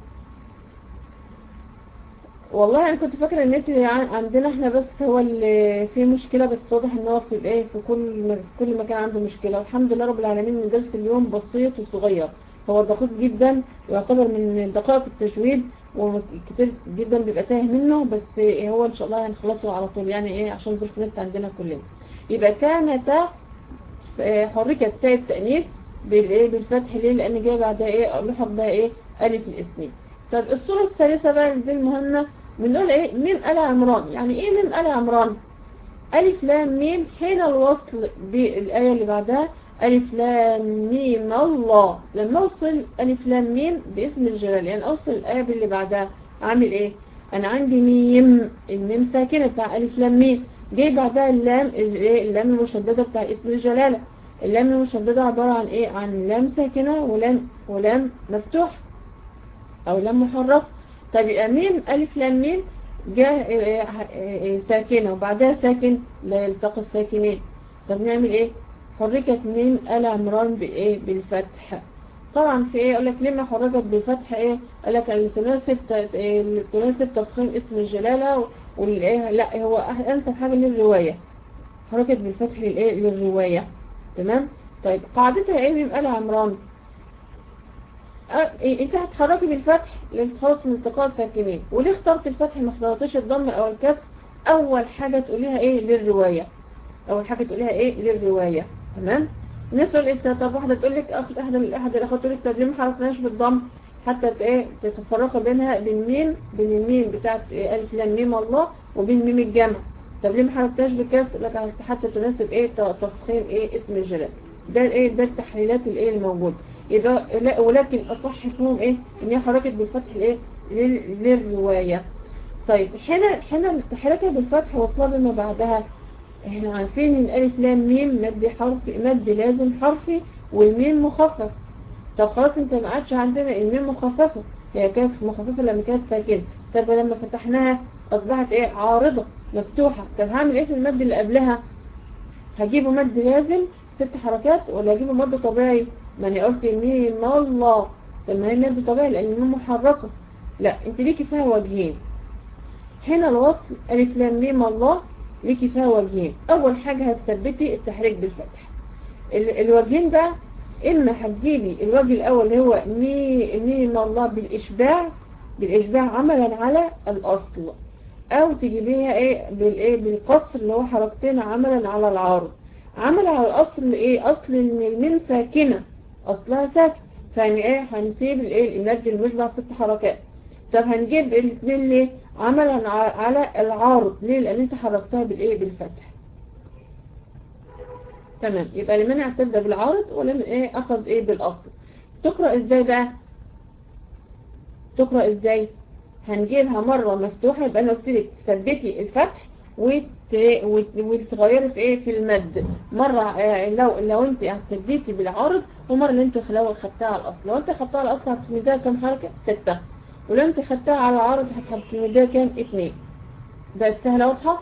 والله انا كنت فاكره ان انت عندنا احنا بس هو اللي فيه مشكله بس واضح ان هو في الايه في كل في كل مكان عنده مشكله والحمد لله رب العالمين ان درس اليوم بسيط وصغير هو دقيق جدا ويعتبر من دقائق التجويد وكتير جدا بيبقى تايه منه بس هو ان شاء الله هنخلصه على طول يعني ايه عشان ظروف النت عندنا كلنا يبقى كانت حركت تاء التانيث بالايه بالفتح ليه لان جاي بعدها ايه لحق بقى ايه الف الاثنين طب الصوره الثالثه بقى دي المهمه بنقول ايه ميم آل عمران يعني ايه ميم آل عمران ألف لام ميم حين الوصل بالآية اللي بعدها ألف لام ميم الله لما أوصل ألف لام ميم باسم الجلال يعني أوصل الآية اللي بعدها أعمل إيه أنا عندي ميم الميم ساكنة بتاع ألف لام ميم جاي بعدها اللام اللام المشددة بتاع اسم الجلالة اللام المشددة عبارة عن إيه عن لام ساكنة ولام ولام مفتوح أو لام محرك طب يبقى ميم ألف لام ميم جاء ساكنة وبعدها ساكن لا يلتقي الساكنين طب نعمل ايه حركت ميم آل عمران بايه بالفتح طبعا في ايه يقول لك لما حركت بالفتح ايه قال لك تناسب تناسب تفخيم اسم الجلالة والايه لا هو انسب حاجة للرواية حركت بالفتح للايه للرواية تمام طيب قاعدتها ايه ميم آل عمران إيه انت هتحركي بالفتح للتخلص من التقاء الساكنين وليه اخترت الفتح ما اخترتش الضم او الكسر اول حاجة تقوليها ايه للرواية اول حاجة تقوليها ايه للرواية تمام الناس تقول انت طب واحدة تقول لك اخد احد احد الاخوات تقول لك طب ليه ما حركناش بالضم حتى ايه تتفرقي بينها بين ميم بين الميم بتاعت إيه الف لام ميم الله وبين ميم الجمع طب ليه ما حركتهاش بالكسر لك حتى تناسب ايه تفخيم ايه اسم الجلال ده الايه ده التحليلات الايه الموجوده يبقى لا ولكن اصح فيهم ايه ان هي حركت بالفتح الايه للروايه طيب هنا هنا التحريك بالفتح واصله بما بعدها احنا عارفين ان الف لام ميم مد حرف مد لازم حرفي والميم مخفف طب خلاص انت ما عادش عندنا الميم مخففه هي كانت مخففه لما كانت ساكنه طب لما فتحناها اصبحت ايه عارضه مفتوحه طب هعمل ايه في المد اللي قبلها هجيبه مد لازم ست حركات ولا هجيبه مد طبيعي ما انا قلت ميم الله طب ما هي مد طبيعي لان الميم محركه لا انت ليكي فيها وجهين هنا الوصل ألف لام ميم الله ليكي فيها وجهين أول حاجة هتثبتي التحريك بالفتح الوجهين ده إما هتجيبي الوجه الأول اللي هو ميم الله بالإشباع بالإشباع عملا على الأصل أو تجيبيها إيه بالإيه بالقصر اللي هو حركتين عملا على العارض عمل على الأصل إيه أصل الميم ساكنة أصلها ساكن فيعني إيه هنسيب الإيه المد المشبع ست حركات طب هنجيب الاثنين ليه عملا على العارض ليه لان انت حركتها بالايه بالفتح تمام يبقى لمن اعتد بالعارض ولمن ايه اخذ ايه بالاصل تقرأ ازاي بقى تقرأ ازاي هنجيبها مرة مفتوحة يبقى انا قلت لك ثبتي الفتح وتغيري في ايه في المد مرة لو لو انت اعتديتي بالعارض ومرة اللي انت لو خدتها على الاصل لو انت خدتها على الاصل هتمدها كام حركة ستة ولو انت خدتها على العارض هتمدها كام اتنين بقت سهلة واضحة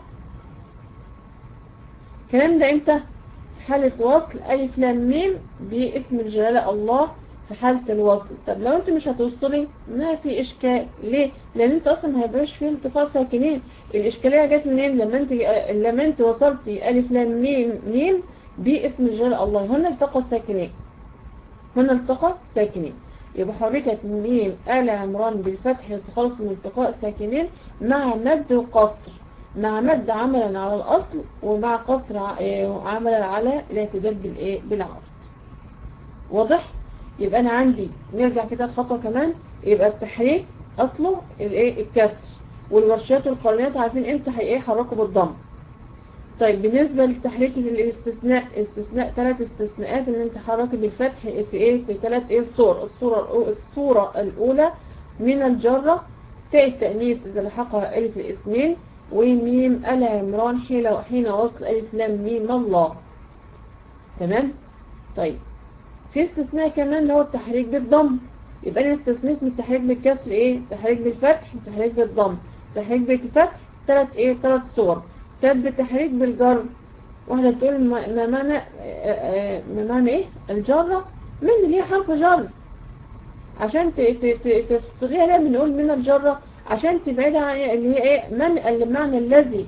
الكلام ده امتى حالة وصل ألف لام ميم باسم الجلالة الله في حالة الوصل طب لو انت مش هتوصلي ما في اشكال ليه لان انت اصلا ما هيبقاش فيه التقاء ساكنين الاشكالية جت منين لما انت لما انت وصلتي الف لام ميم ميم باسم الجلالة الله هنا التقى ساكنين هنا التقى ساكنين يبقى حركت ميم آل عمران بالفتح للتخلص من التقاء ساكنين مع مد وقصر مع مد عملا على الأصل ومع قصر عملا على الاعتدال بالإيه بالعرض واضح يبقى أنا عندي نرجع كده خطوة كمان يبقى التحريك أصله الإيه الكسر والورشات والقرنيات عارفين امتى هي حركوا بالضم طيب بالنسبة للتحريك في الاستثناء استثناء ثلاث استثناءات اللي انت حركي بالفتح في ايه في ثلاث ايه صور الصورة الصورة الاولى من الجرة تاء التأنيث اذا لحقها الف الاثنين وميم ال عمران حين حين وصل الف لام ميم الله تمام طيب في استثناء كمان اللي هو التحريك بالضم يبقى انا استثنيت من التحريك بالكسر ايه تحريك بالفتح وتحريك بالضم تحريك بالفتح ثلاث ايه ثلاث صور طب التحريك بالجر واحدة تقول ما معنى ما معنى ايه الجرة من اللي هي حرف جر عشان تفصليها ليه بنقول من الجرة عشان تبعد عن اللي هي ايه من المعنى الذي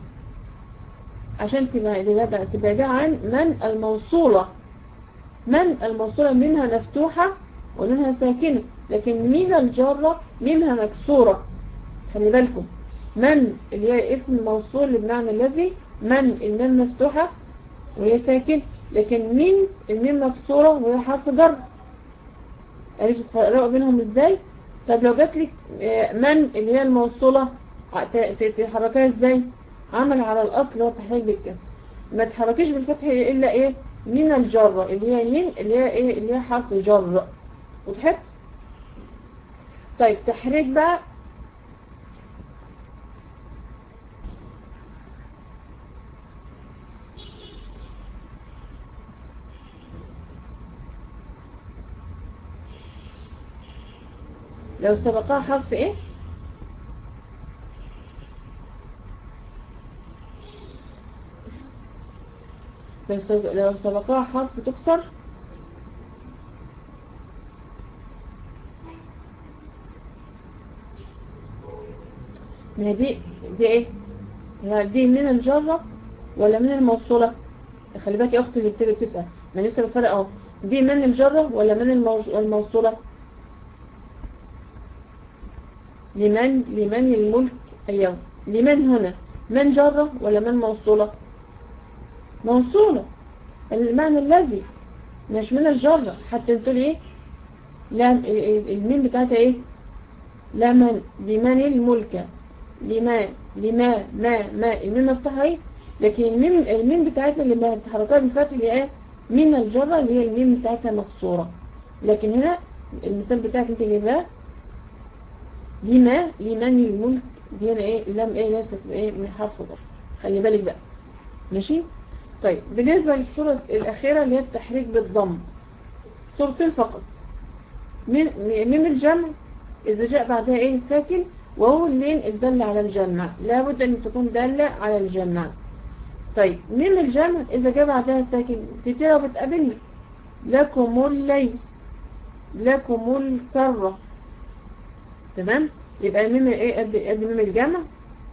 عشان تبعدها عن من الموصولة من الموصولة منها مفتوحة ومنها ساكنة لكن من الجرة منها مكسورة خلي بالكم من اللي هي اسم موصول بمعنى الذي من الميم مفتوحة وهي ساكن لكن من الميم مكسورة وهي حرف جر عرفت تفرقوا بينهم ازاي طب لو جات لك من اللي هي الموصولة تحركها ازاي عمل على الاصل هو تحريك بالكسر ما تحركيش بالفتح الا ايه من الجرة اللي هي من اللي هي ايه اللي هي حرف جر وضحت طيب تحريك بقى لو سبقها حرف ايه لو سبقها حرف تكسر ما دي دي ايه دي من الجرة ولا من الموصولة خلي بالك يا اختي اللي بتيجي بتسأل ما لسه الفرق اهو دي من الجرة ولا من الموصولة لمن لمن الملك اليوم لمن هنا من جرة ولا من موصولة موصولة المعنى الذي مش من الجرة حتى انتوا ايه لا المين بتاعتها ايه لمن لمن الملك لما لما ما ما المين مفتوحة ايه لكن الميم الميم بتاعتنا اللي متحركها بالفتح اللي هي من الجرة اللي هي الميم بتاعتها مكسورة لكن هنا المثال بتاعك انت جايباه لما لمن الملك دي هنا ايه لم ايه ليست ايه من حرف جر خلي بالك بقى ماشي طيب بالنسبة للصورة الأخيرة اللي هي التحريك بالضم صورتين فقط من ميم الجمع إذا جاء بعدها إيه ساكن وهو اللين الدالة على الجمع لابد أن تكون دالة على الجمع طيب ميم الجمع إذا جاء بعدها ساكن كتيرة بتقابلنا لكم الليل لكم الكرة تمام يبقى ميم ايه قد قد ميم الجمع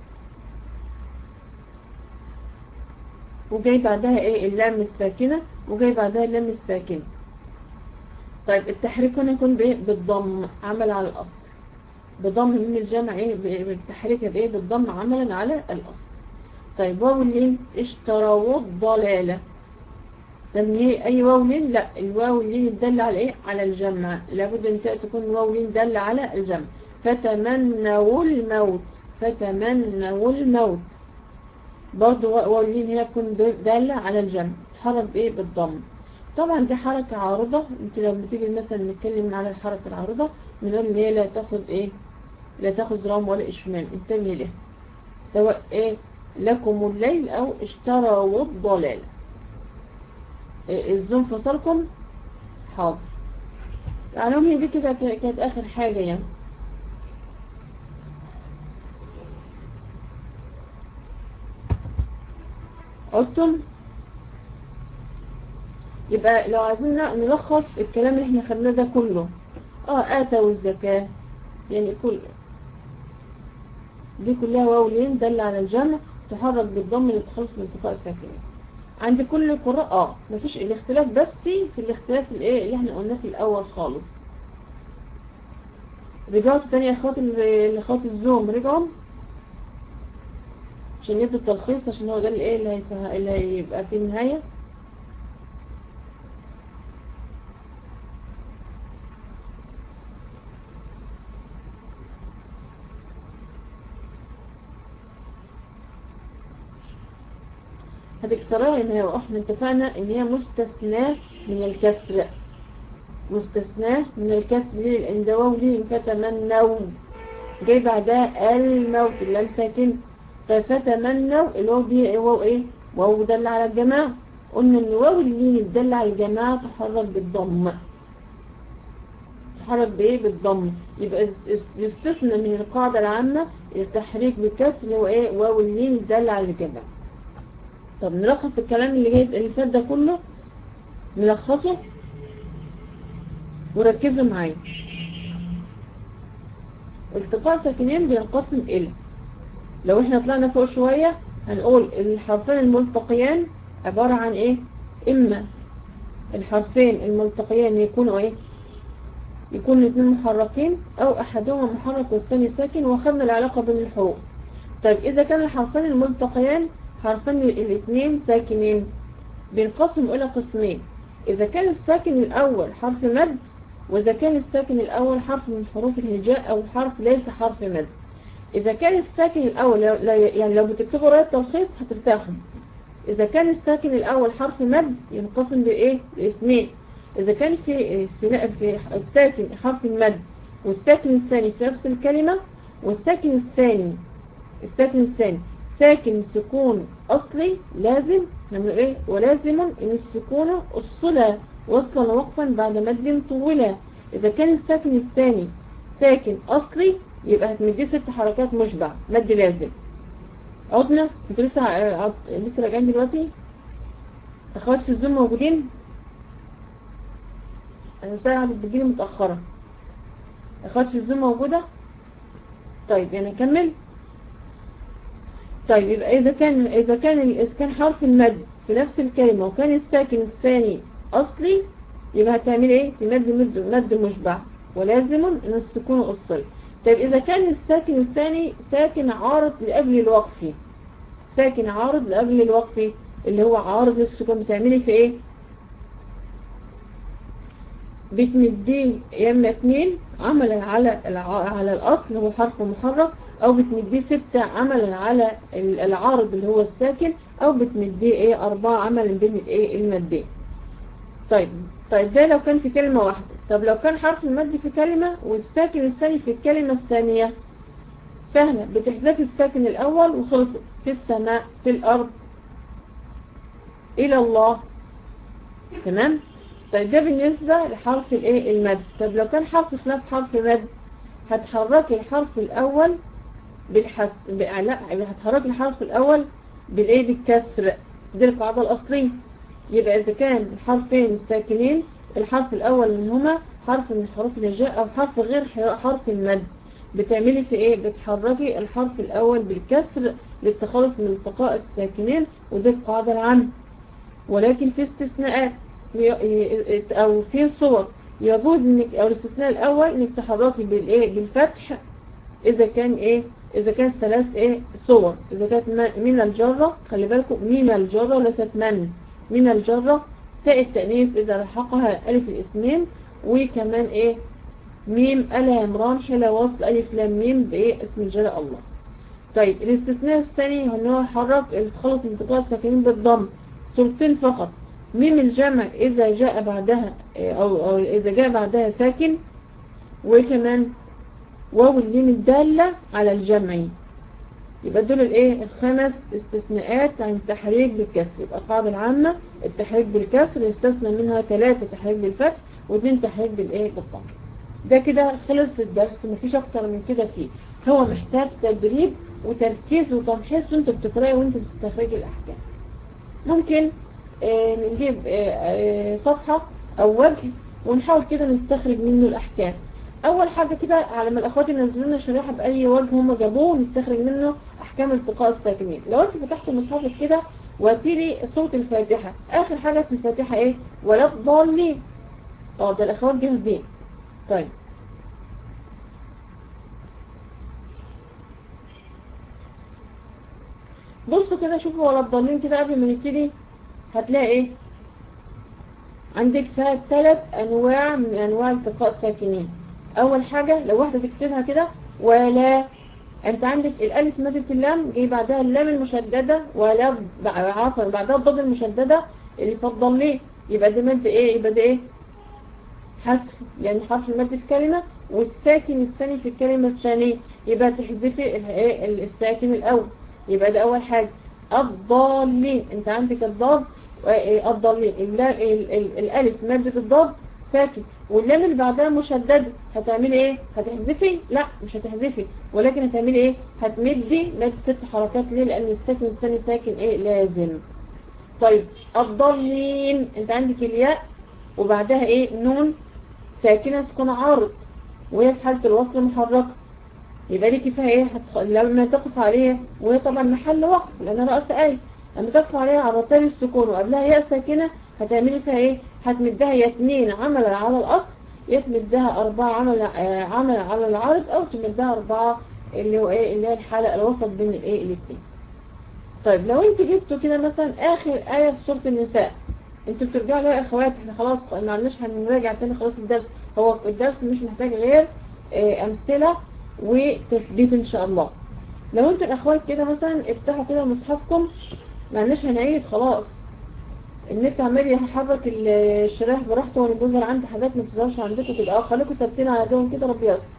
وجاي بعدها ايه اللام الساكنة وجاي بعدها اللام الساكنة طيب التحريك هنا يكون بايه بالضم عمل على الاصل بضم ميم الجمع ايه بالتحريك بايه بالضم عملا على الاصل طيب واو اللين اشتروا الضلالة طب هي اي واو لين لا الواو اللين تدل على ايه على الجمع لابد ان تكون واو لين دل على الجمع فتمنوا الموت فتمنوا الموت برضو واو اللين هنا تكون دالة على الجمع تحرك بايه بالضم طبعا دي حركة عارضة انت لما تيجي مثلا نتكلم على الحركة العارضة بنقول ان هي لا تاخذ ايه لا تاخذ رام ولا اشمام انتبه لها سواء ايه لكم الليل او اشتروا الضلال إيه الزوم فصلكم حاضر يعني هي دي كده كانت اخر حاجة يعني قلتم يبقى لو عايزين نلخص الكلام اللي احنا خدناه ده كله اه اتوا الزكاة يعني كل دي كلها واو لين دل على الجمع تحرك بالضم للتخلص من التقاء الساكنين عند كل القراء اه مفيش الاختلاف بس في الاختلاف الايه اللي احنا قلناه في الاول خالص رجعوا تاني اخوات اخوات الزوم رجعوا عشان يبدو التلخيص عشان هو ده الايه اللي, هيفه... اللي هيبقى في النهاية هتكسرها ان هي احنا اتفقنا ان هي مستثناة من الكسر مستثناة من الكسر ليه لان ده واو ليه فتمنوا جاي بعدها الموت اللام ساكن فتمنوا الواو دي واو ايه واو دل على الجماعة قلنا ان واو اللي دل على الجماعة تحرك بالضم تحرك بايه بالضم يبقى يستثنى من القاعدة العامة التحريك بالكسر اللي هو ايه واو اللي دل على الجماعة طب نلخص الكلام اللي جاي اللي فات ده كله نلخصه وركزوا معايا التقاء ساكنين بينقسم الى لو احنا طلعنا فوق شوية هنقول الحرفين الملتقيان عبارة عن ايه اما الحرفين الملتقيان يكونوا ايه يكونوا الاثنين محركين او احدهما محرك والثاني ساكن واخذنا العلاقة بين الحروف طيب اذا كان الحرفين الملتقيان حرفين الاثنين ساكنين بينقسموا الى قسمين اذا كان الساكن الاول حرف مد واذا كان الساكن الاول حرف من حروف الهجاء او حرف ليس حرف مد إذا كان الساكن الأول يعني لو بتكتبوا رأي التلخيص هترتاحوا إذا كان الساكن الأول حرف مد ينقسم بإيه؟ لإثنين إذا كان في في الساكن حرف المد والساكن الثاني في نفس الكلمة والساكن الثاني الساكن الثاني ساكن سكون أصلي لازم نعمل إيه؟ ولازم إن السكون الصلة وصلا وقفا بعد مد طولا إذا كان الساكن الثاني ساكن أصلي يبقى هتمديه ست حركات مشبع مد لازم عدنا انتوا لسه عد... لسه راجعين دلوقتي اخواتي في الزوم موجودين انا ساعة بتجيلي متأخرة اخواتي في الزوم موجودة طيب يعني نكمل طيب يبقى اذا كان اذا كان اذا كان حرف المد في نفس الكلمة وكان الساكن الثاني اصلي يبقى هتعمل ايه تمد مد مد مشبع ولازم ان السكون اصلي طيب إذا كان الساكن الثاني ساكن عارض لأجل الوقف ساكن عارض لأجل الوقف اللي هو عارض للسكون بتعملي في ايه بتمديه يا اما اتنين عملا على على الأصل هو حرف محرك او بتمديه ستة عملا على ال- العارض اللي هو الساكن او بتمديه ايه اربعة عملا بين الايه المادين طيب طيب ده لو كان في كلمة واحدة طب لو كان حرف المد في كلمة والساكن الثاني في الكلمة الثانية سهلة بتحذفي الساكن الأول وخلصت في السماء في الأرض إلى الله تمام طيب ده بالنسبة لحرف الايه المد طب لو كان حرف خلاف حرف مد هتحركي الحرف الأول بالحس ب- لا هتحركي الحرف الأول بالايه بالكسر دي القاعدة الأصلية يبقى إذا كان الحرفين الساكنين الحرف الأول منهما حرف من حروف الهجاء أو حرف غير ح- حرف المد بتعملي في إيه بتحركي الحرف الأول بالكسر للتخلص من التقاء الساكنين ودي القاعدة العامة ولكن في استثناءات ي- ي- أو في صور يجوز إنك أو الاستثناء الأول إنك تحركي بالإيه بالفتح إذا كان إيه إذا كان ثلاث إيه صور إذا كانت م- من الجرة خلي بالكم من الجرة وليست من من الجرة تاء التأنيث إذا لحقها ألف الاسمين وكمان إيه ميم ألا عمران حلا وصل ألف لام ميم بإيه اسم الجلال الله طيب الاستثناء الثاني هو إن هو يحرك التخلص من التقاء الساكنين بالضم صورتين فقط ميم الجمع إذا جاء بعدها إيه، أو, أو إذا جاء بعدها ساكن وكمان واو اللين الدالة على الجمع يبقى دول الايه الخمس استثناءات عن التحريك بالكسر يبقى القاعدة العامة التحريك بالكسر يستثنى منها ثلاثة تحريك بالفتح واثنين تحريك بالايه بالضم ده كده خلص الدرس مفيش اكتر من كده فيه هو محتاج تدريب وتركيز وتمحيص وانت بتقرأي وانت بتستخرجي الاحكام ممكن آه نجيب آه آه صفحة او وجه ونحاول كده نستخرج منه الاحكام اول حاجة كده على ما الاخوات ينزلوا لنا شريحة باي وجه هم جابوه نستخرج منه احكام التقاء الساكنين لو انت فتحت مصحفك كده وهاتيلي صوت الفاتحة اخر حاجة في الفاتحة ايه ولا الضالين اه ده الاخوات جاهزين طيب بصوا كده شوفوا ولا الضالين كده قبل ما نبتدي هتلاقي ايه عندك فيها ثلاث انواع من انواع التقاء الساكنين اول حاجة لو واحدة تكتبها كده ولا انت عندك الالف مادة اللام جاي بعدها اللام المشددة ولا ب- عفوا بعدها الضاد المشددة اللي فضل ليه يبقى ده مادة ايه يبقى ده ايه حذف يعني حرف المادة في كلمة والساكن الثاني في الكلمة الثانية يبقى تحذفي ال- ايه الساكن الاول يبقى ده اول حاجة الضالين انت عندك الضاد وايه الضالين اللا- ال- ال- الالف مادة الضاد ساكن واللام اللي بعدها مشددة هتعملي ايه هتحذفي لا مش هتحذفي ولكن هتعملي ايه هتمدي مادة ست حركات ليه لان الساكن الثاني ساكن ايه لازم طيب الضالين انت عندك الياء وبعدها ايه نون ساكنة تكون عارض وهي في حالة الوصل محركة يبقى دي كفاية ايه هتخ... لما تقف عليها وهي طبعا محل وقف لان رأس اي لما تقف عليها على رتين السكون وقبلها ياء ساكنة هتعملي فيها ايه هتمدها يا اتنين عملا على الاصل يا تمدها اربعة عمل آه، عمل على العرض او تمدها اربعة اللي هو ايه اللي هي الحالة الوسط بين الايه الاتنين طيب لو انت جبتوا كده مثلا اخر آية في سورة النساء انتوا بترجعوا لها يا اخوات احنا خلاص ما عندناش هنراجع تاني خلاص الدرس هو الدرس مش محتاج غير آه، امثلة وتثبيت ان شاء الله لو انتوا الاخوات كده مثلا افتحوا كده مصحفكم ما عندناش هنعيد خلاص النت عمال يحرك ال- الشرايح براحته وانا بيظهر عندي حاجات ما بتظهرش عندكم كده اه خليكم ثابتين على دول كده ربي يستر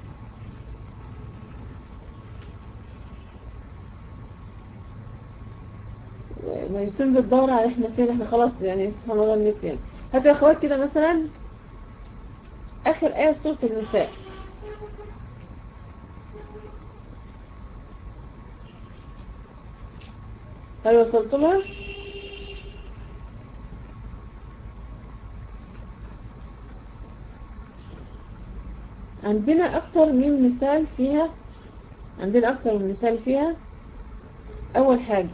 ما يصير بالدورة على احنا فين احنا خلاص يعني سبحان الله النت يعني هاتوا يا اخوات كده مثلا اخر ايه في سورة النساء هل وصلت لها؟ عندنا اكتر من مثال فيها عندنا اكتر من مثال فيها اول حاجة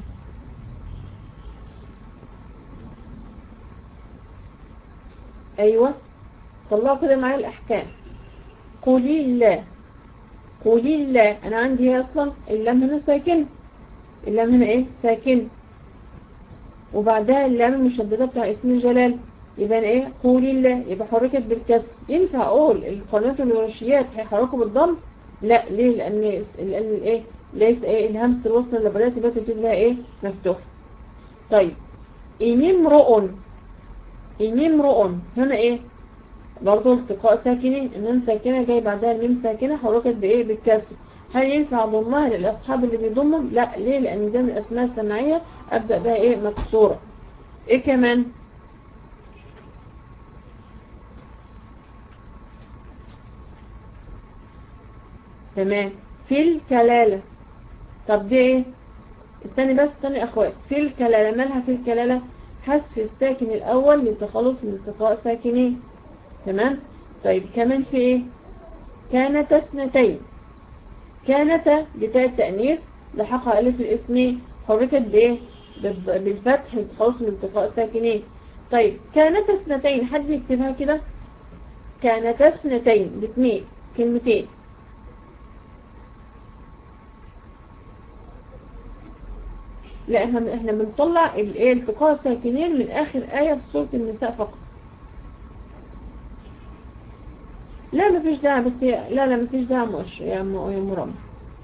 ايوه طلعوا كده معايا الاحكام قولي الله قولي الله انا عندي هي اصلا اللام هنا ساكن اللام هنا ايه ساكن وبعدها اللام المشددة بتاع اسم الجلال يبقى أنا ايه قولي الله يبقى حركت بالكسر ينفع اقول القنوات والورشيات هيحركوا بالضم لا ليه لان لان الايه ليس ايه الهمس الوصل اللي بدأت بقى تبتدي لها ايه مفتوح طيب إن امرؤ إن امرؤ هنا ايه برضو التقاء ساكنين النون ساكنة جاي بعدها الميم ساكنة حركت بايه بالكسر هل ينفع ضمها للأصحاب اللي بيضمهم لا ليه لأن ده من الأسماء السمعية أبدأ بها ايه مكسورة ايه كمان تمام في الكلالة طب دي ايه استني بس استني اخوات في الكلالة مالها في الكلالة حذف الساكن الاول للتخلص من التقاء ساكنين تمام طيب كمان في ايه كانت اثنتين كانت بتاء التأنيث لحقها ألف الاسمين حركت بايه بالفتح للتخلص من التقاء ساكنين طيب كانت اثنتين حد يكتبها كده كانت اثنتين باثنين كلمتين لا احنا احنا بنطلع الايه التقاء ساكنين من اخر آية في سورة النساء فقط لا مفيش داعي بس لا لا مفيش داعي مش يا مرام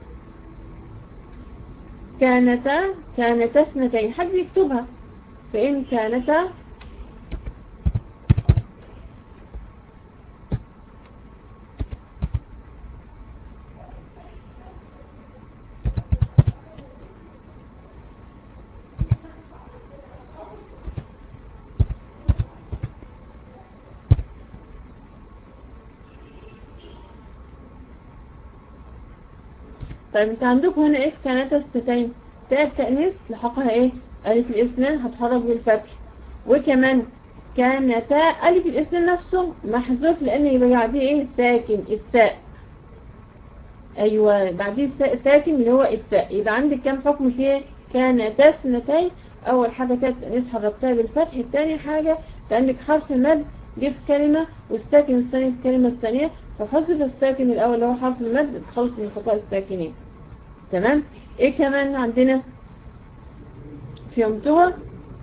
كانتا كانتا اثنتين حد يكتبها فإن كانتا طيب انت عندكم هنا ايه كانت استتين تاء التأنيث لحقها ايه ألف الإسنان هتحرك بالفتح وكمان كانتا ألف الإسنان نفسه محذوف لأن يبقى بعديه ايه ساكن الساء أيوة بعديه ساكن اللي هو الساء يبقى عندك كام حكم فيه كانتا اثنتين أول حاجة تاء التأنيث حركتها بالفتح الثاني حاجة عندك حرف مد جه في كلمة والساكن الثاني في الكلمة الثانية فحذف الساكن الأول اللي هو حرف المد تخلص من خطأ الساكنين تمام ايه كمان عندنا فهمتوها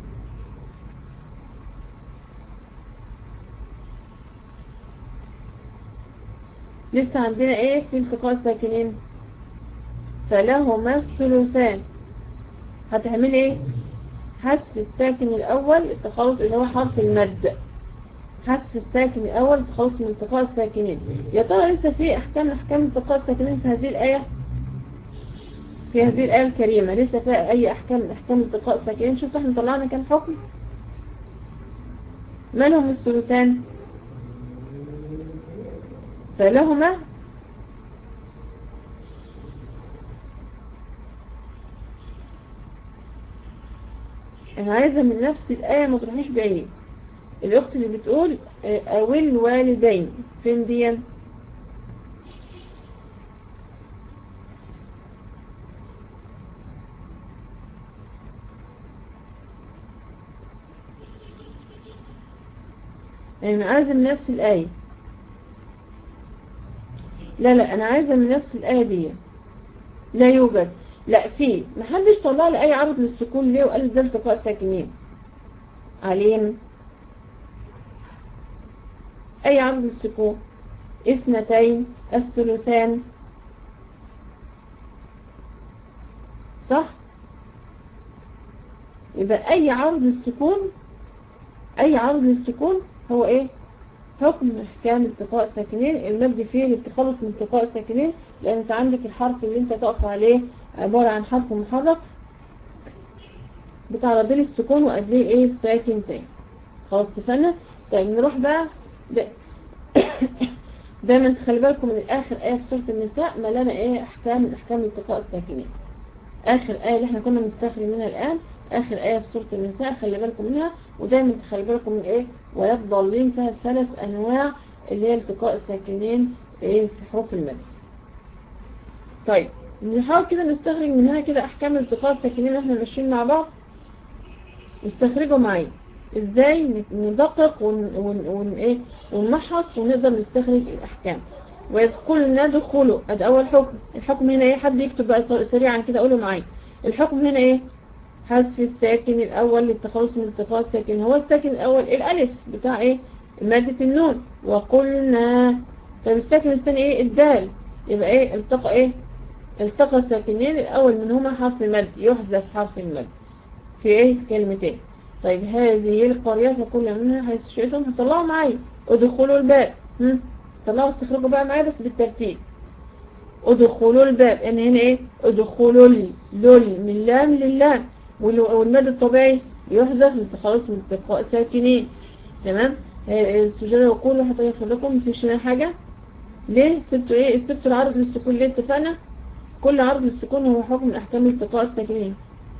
لسه عندنا ايه في التقاء الساكنين فلهما الثلثان هتعمل ايه حذف الساكن الاول التخلص اللي هو حرف المد حذف الساكن الأول تخلص من التقاء الساكنين يا ترى لسه في أحكام أحكام التقاء الساكنين في هذه الآية في هذه الآية الكريمة لسه فيها أي أحكام من أحكام التقاء الساكنين شفت احنا طلعنا كام حكم ما لهم الثلثان فلهما أنا عايزة من نفس الآية ما تروحيش بعيد الأخت اللي بتقول أو الوالدين فين دي يعني عايزة من نفس الآية لا لا أنا عايزة من نفس الآية دي لا يوجد لا في محدش طلع لي أي عرض للسكون ليه وقال ده التقاء ساكنين عليم أي عرض السكون اثنتين الثلثان صح يبقى أي عرض السكون أي عرض للسكون هو إيه حكم احكام التقاء الساكنين المبدي فيه للتخلص من التقاء الساكنين لأن أنت عندك الحرف اللي أنت تقف عليه عبارة عن حرف محرك بتعرض لي السكون وقبليه إيه ساكن تاني خلاص اتفقنا طيب نروح بقى ده دايما تخلي بالكم من اخر ايه في سوره النساء ملانه ايه احكام من احكام التقاء الساكنين اخر ايه اللي احنا كنا بنستخرج منها الان اخر ايه في سوره النساء خلي بالكم منها ودايما تخلي بالكم من ايه ولا تضلين فيها ثلاث انواع اللي هي التقاء الساكنين ايه في حروف المد طيب نحاول كده نستخرج من هنا كده احكام التقاء الساكنين واحنا ماشيين مع بعض نستخرجوا معايا ازاي ندقق ون... ون... ون... ايه ونمحص ونقدر نستخرج الاحكام ويدخلنا دخوله ادي اول حكم الحكم هنا ايه حد يكتب بقى سريعا كده قولوا معايا الحكم هنا ايه حذف الساكن الاول للتخلص من التقاء الساكن هو الساكن الاول الالف بتاع ايه مادة النون وقلنا طب الساكن الثاني ايه الدال يبقى ايه التقى ايه التقى ساكنين الأول منهما حرف مد يحذف حرف المد في ايه في كلمتين طيب هذه القرية فكل منها حيث شئتم هتطلعوا معايا ادخلوا الباب هم؟ طلعوا استخرجوا بقى معايا بس بالترتيب ادخلوا الباب ان هنا ايه ادخلوا لي لول من لام للام والمد الطبيعي يحذف للتخلص من التقاء ساكنين تمام السجادة يقول حتى يغفر لكم مفيش هنا حاجة ليه سبتوا ايه سبتوا العرض للسكون ليه اتفقنا كل عرض للسكون هو حكم من احكام التقاء الساكنين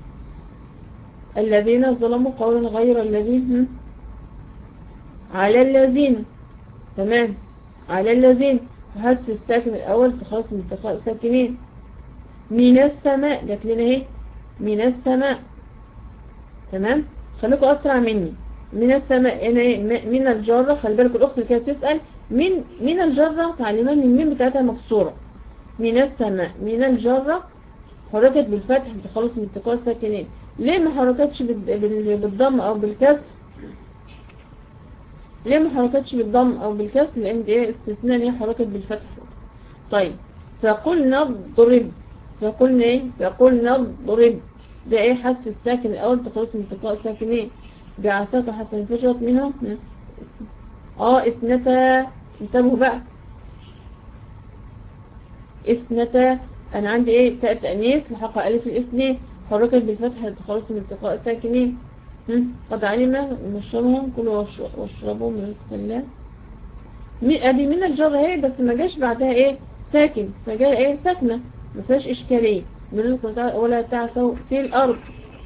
الذين ظلموا قولا غير الذين على الذين تمام على الذين وحذف الساكن الأول تخلص من التقاء الساكنين من السماء جات لنا اهي من السماء تمام خليكم أسرع مني من السماء هنا ايه من الجرة خلي بالك الأخت اللي كانت بتسأل من من الجرة تعليما ان الميم بتاعتها مكسورة من السماء من الجرة حركت بالفتح بتخلص من التقاء الساكنين ليه ما حركتش بالضم او بالكسر ليه ما حركتش بالضم او بالكسر لان دي ايه استثناء هي حركت بالفتح طيب فقلنا اضرب فقلنا ايه فقلنا اضرب ده ايه حذف الساكن الاول تخلص من التقاء الساكنين بعثات حسن فجرت منهم اه اثنتا انتبهوا بقى اثنتا انا عندي ايه تاء تانيث لحق الف الاثنين حركت بالفتح للتخلص من التقاء الساكنين قد علم مشربهم كلوا واشربوا من رزق الله ادي من الجر اهي بس ما جاش بعدها ايه ساكن فجاء ايه ساكنه ما فيهاش اشكاليه من رزق ولا تعثوا في الارض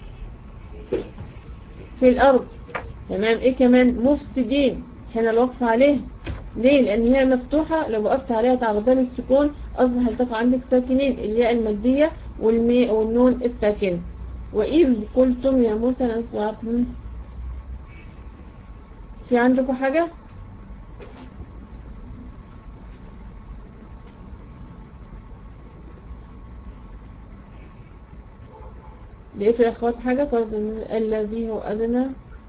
في الارض تمام ايه كمان مفسدين هنا الوقف عليه ليه لان هي مفتوحة لو وقفت عليها تعرضها للسكون اصبح هتقع عندك ساكنين الياء المادية والمي والنون الساكنة وإذ قلتم يا موسى لنصبحتم في عندكم حاجة لقيت يا اخوات حاجة قالت الذي هو أدنى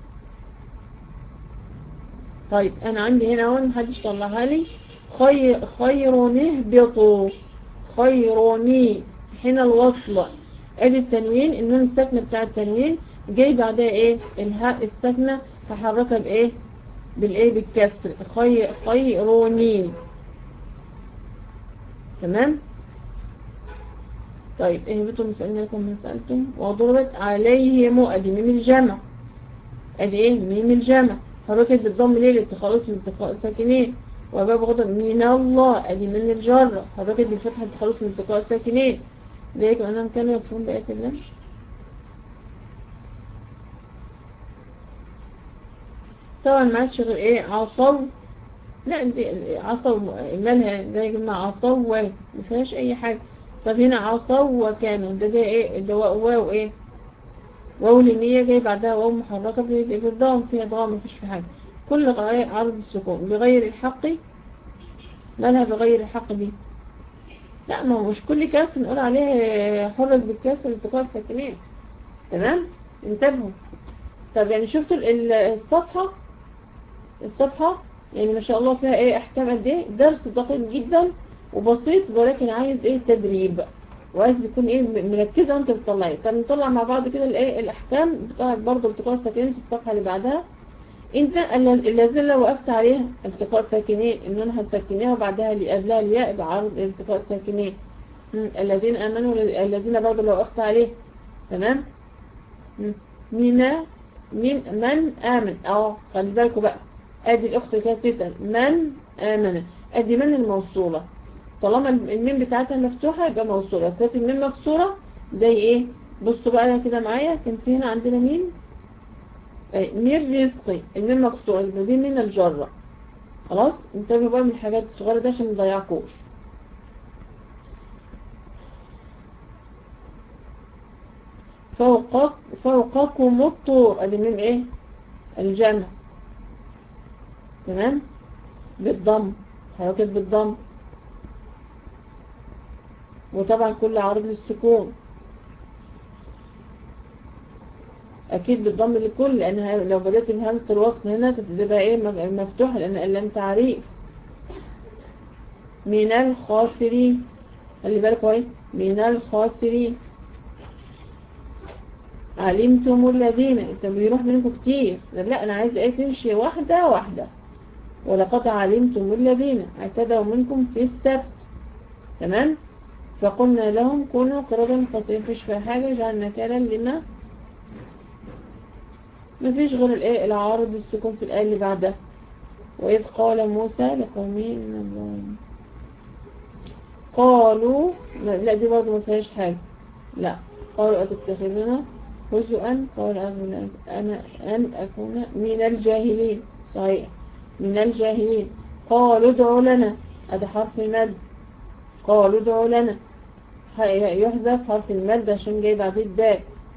طيب أنا عندي هنا اهو محدش طلعها لي خير خيرني اهبطوا خيرني هنا الوصل ادي التنوين النون الساكنة بتاع التنوين جاي بعدها ايه الهاء الساكنة هحركها بايه بالايه بالكسر خي خيروني تمام طيب ايه بتم سألنا لكم ما سألتم وضربت عليهم ادي ميم الجمع ادي ايه ميم الجمع حركت بالضم ليه للتخلص من التقاء الساكنين وباب غضب من الله ادي من الجر حركت بالفتحة للتخلص من التقاء الساكنين ليك انهم كانوا يكفرون بآيات الله طبعا ما عادش غير ايه عصوا لا دي عصوا مالها زي جماعة عصوا ما فيهاش اي حاجة طب هنا عصوا وكانوا ده ده ايه ده واو ايه واو النية جاي بعدها واو محركة بالضم فيها ضغام مفيش في حاجة كل عرض السكون بغير الحق مالها بغير الحق دي لا ما هو مش كل كسر نقول عليه حرك بالكسر التقاء الساكنين تمام انتبهوا طب يعني شفتوا الصفحة الصفحة يعني ما شاء الله فيها ايه احكام قد ايه درس دقيق جدا وبسيط ولكن عايز ايه تدريب وعايز بيكون ايه مركزة وانت بتطلعي طب نطلع مع بعض كده الايه الاحكام بتاعت برضه التقاء الساكنين في الصفحة اللي بعدها انت الذين لو وقفت عليها التقاء ساكنين ان انا هتسكنيها وبعدها اللي قبلها الياء بعرض التقاء الساكنين الذين امنوا الذين برضه لو وقفت عليه تمام من من من امن اه خلي بالكم بقى ادي الاخت اللي كانت تسال من امن ادي من الموصوله طالما الميم بتاعتها مفتوحه يبقى موصوله كانت الميم مكسوره زي ايه بصوا بقى كده معايا كان في هنا عندنا مين من رزقي الميم مكسورة يبقى دي من الجرة خلاص انتبهوا بقى من الحاجات الصغيرة دي عشان مضيعكوش فوقك فوقكم الطور ادي ميم ايه الجمع تمام بالضم حركات بالضم وطبعا كل عرض للسكون اكيد بالضم لكل لان لو بدأت بهمزة الوصل هنا تبقى ايه مفتوحة لان لم تعريف من الخاسرين خلي بالكوا ايه من الخاسرين علمتم الذين انت بيروح منكم كتير لا انا عايز ايه تمشي واحدة واحدة ولقد علمتم الذين اعتدوا منكم في السبت تمام فقلنا لهم كونوا قردا خاسرين مفيش فيها حاجة جعلنا كالا لما مفيش غير الايه العارض السكون في الآية اللي بعدها وإذ قال موسى لقومه قالوا لا دي برضه ما فيهاش حاجة لا قالوا أتتخذنا هزؤا قال أنا أن أكون من الجاهلين صحيح من الجاهلين قالوا ادعوا لنا هذا حرف المد قالوا ادعوا لنا يحذف حرف المد عشان جاي بعديه الدال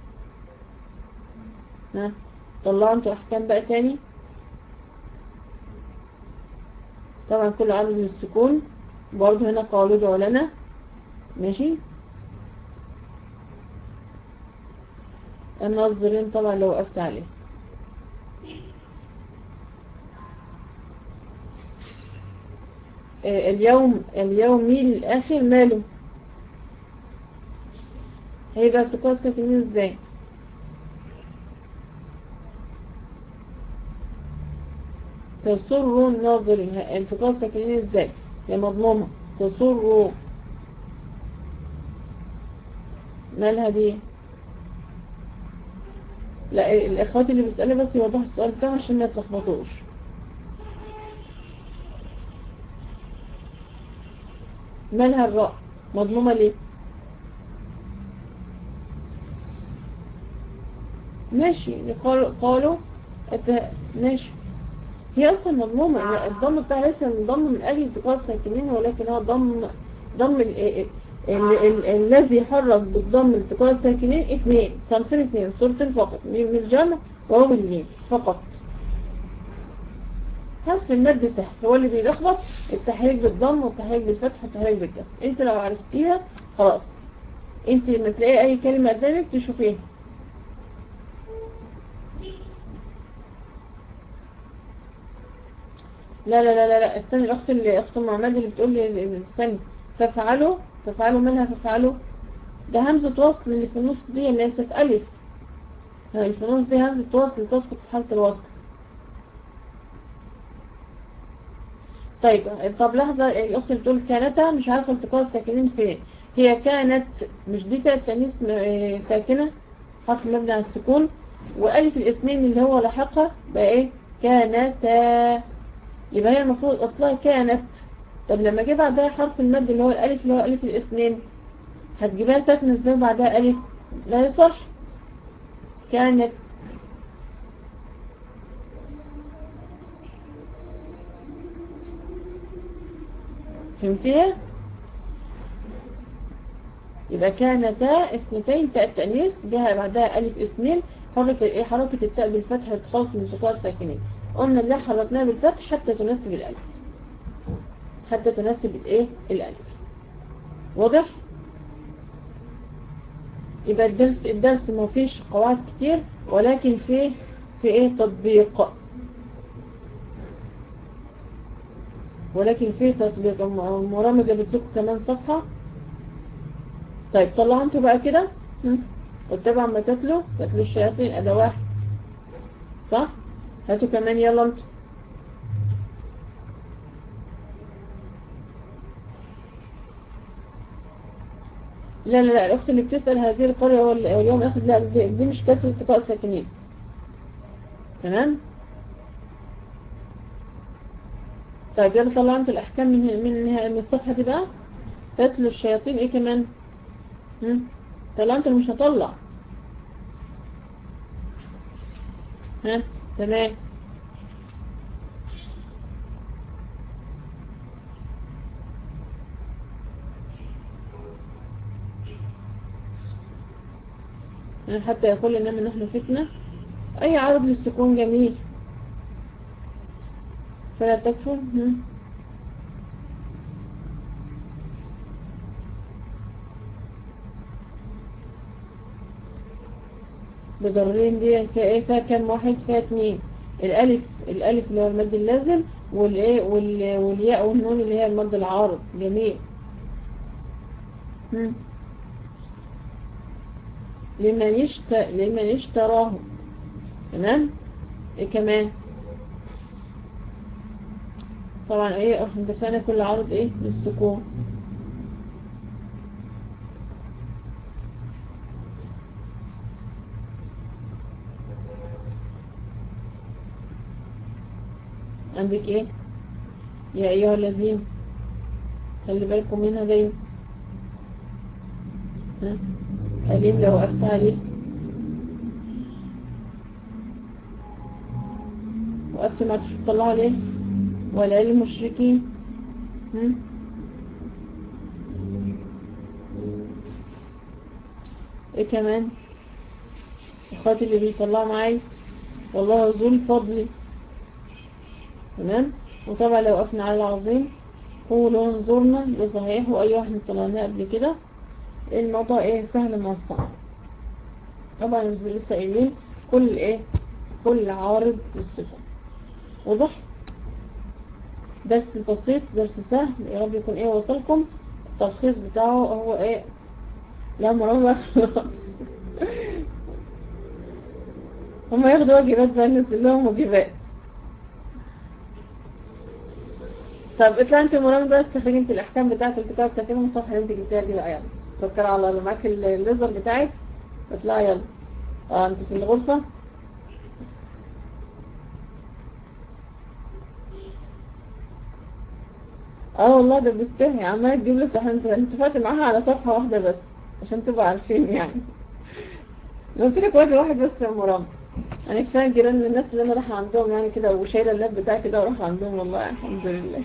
ها طلعوا انتوا احكام بقى تاني طبعا كل عامل للسكون برضه هنا قالوا ادعوا لنا ماشي الناظرين طبعا لو وقفت عليه اليوم اليومي الآخر ماله هيبقى سكوت ساكنين ازاي تسر الناظرين التقاط ساكنين ازاي يا مضمومة تسر مالها دي لا الاخوات اللي بيسألوا بس يوضحوا السؤال بتاعهم عشان ما يتلخبطوش مالها الراء مضمومة ليه ماشي قالوا قالوا ماشي هي اصلا مضمومة الضم بتاعها ليس الضم من اجل التقاط ساكنين ولكن هو ضم ضم ال ال ال ال الذي يحرك بالضم التقاط ساكنين اثنين صنفين اثنين صورتين فقط من الجمع وهو الميم فقط حس المد سهل هو اللي بيلخبط التحريك بالضم والتحريك بالفتح والتحريك بالكسر انت لو عرفتيها خلاص انت لما تلاقي اي كلمة قدامك تشوفيها لا لا لا لا لا استني الاخت اللي اخت معمد اللي بتقول لي استني ففعلوا ففعلوا منها ففعلوا ده همزة وصل اللي في النص دي ليست ألف اللي في النص دي همزة وصل تسقط في حالة الوصل طيب طب لحظة الأخت اللي بتقول كانتا مش عارفة التقاء الساكنين فين هي كانت مش دي تأنيث ساكنة حرف مبني على السكون وألف الاثنين اللي هو لاحقها بقى ايه كانتا يبقى هي المفروض أصلها كانت طب لما جه بعدها حرف المد اللي هو الألف اللي هو ألف الاثنين هتجيبها ساكنة ازاي بعدها ألف لا يصح كانت فهمتيها يبقى كانتا اثنتين تاء التأنيث جاء بعدها ألف اثنين حركة ايه حركة التاء بالفتح الخاص من التقاء الساكنين قلنا اللي حركناها بالفتح حتى تناسب الألف حتى تناسب الايه الألف واضح يبقى الدرس الدرس ما فيش قواعد كتير ولكن فيه في ايه تطبيق ولكن فيه تطبيق المرامة جابت لكم كمان صفحة طيب طلعوا انتوا بقى كده واتبعوا ما تتلوا تتلوا الشياطين اداة واحد صح هاتوا كمان يلا انتوا لا لا لا الأخت اللي بتسأل هذه القرية واليوم أخذ لا دي, دي مش كسر التقاء ساكنين تمام طيب يلا طلعوا انتوا الأحكام من من من الصفحة دي بقى تتلوا الشياطين ايه كمان طلعوا انتوا مش هطلع ها تمام حتى يقول إنما نحن فتنة أي عرض للسكون جميل فلا تكفر بضررين دي فيها ايه فيها كام واحد فيها اتنين الالف الالف اللي هو المد اللازم والايه والياء والنون اللي هي المد العارض جميل لمن يشت... لمن اشتراه تمام ايه كمان طبعا ايه احنا دفعنا كل عرض ايه للسكون عندك ايه يا ايها الذين خلي بالكم منها دايما ها أليم لو وقفت عليه وقفت ما تطلعوا عليه ولا للمشركين هم؟ ايه كمان اخواتي اللي بيطلعوا معايا والله ذو الفضل تمام وطبعا لو وقفنا على العظيم قولوا انظرنا لصحيح واي واحد طلعناه قبل كده الموضوع ايه سهل مع الصعب طبعا لسه قايلين كل ايه كل عارض للصفة وضح درس بسيط درس سهل يا رب يكون ايه وصلكم التلخيص بتاعه هو ايه لا مرة خلاص هما ياخدوا واجبات بقى ننزل لهم واجبات طب اطلع انت مرام بقى استخرجي انت الاحكام بتاعت الكتاب تكلم الصفحه اللي انت جبتها دي بقى يلا توكل على اللي معاك الليزر بتاعك اطلعي يلا اه انت في الغرفه اه والله ده بتستهي عمال تجيب لي صحيح انت انت فاتي معاها على صفحه واحده بس عشان تبقوا عارفين يعني لو قلت لك واحد واحد بس يا مرام انا كفايه جيران من الناس اللي انا رايحه عندهم يعني كده وشايله اللاب بتاعي كده ورايحه عندهم والله الحمد لله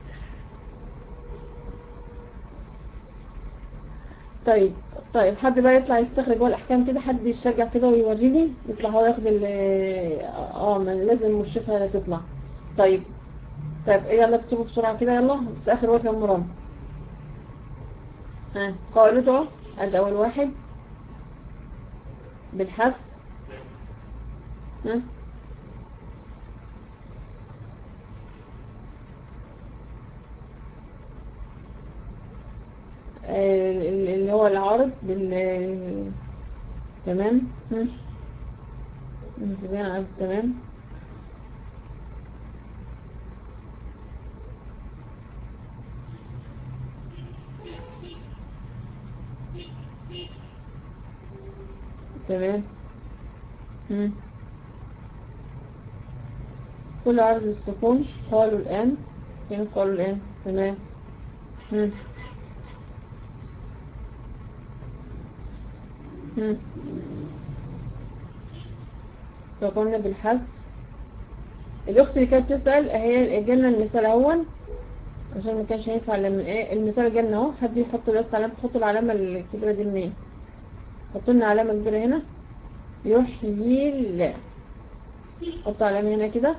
طيب طيب حد بقى يطلع يستخرج بقى الاحكام كده حد يشجع كده ويوريني يطلع هو ياخد ال اه ما لازم المشرفه تطلع طيب طيب يلا اكتبوا بسرعه كده يلا بس اخر واحد يا مرام ها قائلته ادي اول واحد بالحذف ها اللي هو العارض بال تمام تمام تمام تمام كل عرض السكون قالوا الآن فين قالوا الآن تمام مم. مم. فقلنا بالحذف الأخت اللي كانت تسأل هي جالنا المثال أول عشان ما كانش هينفع لما ايه المثال جالنا اهو حد يحط بس علامة تحط العلامة الكبيرة دي منين حط لنا علامة كبيرة هنا يحيي الله حط علامة هنا كده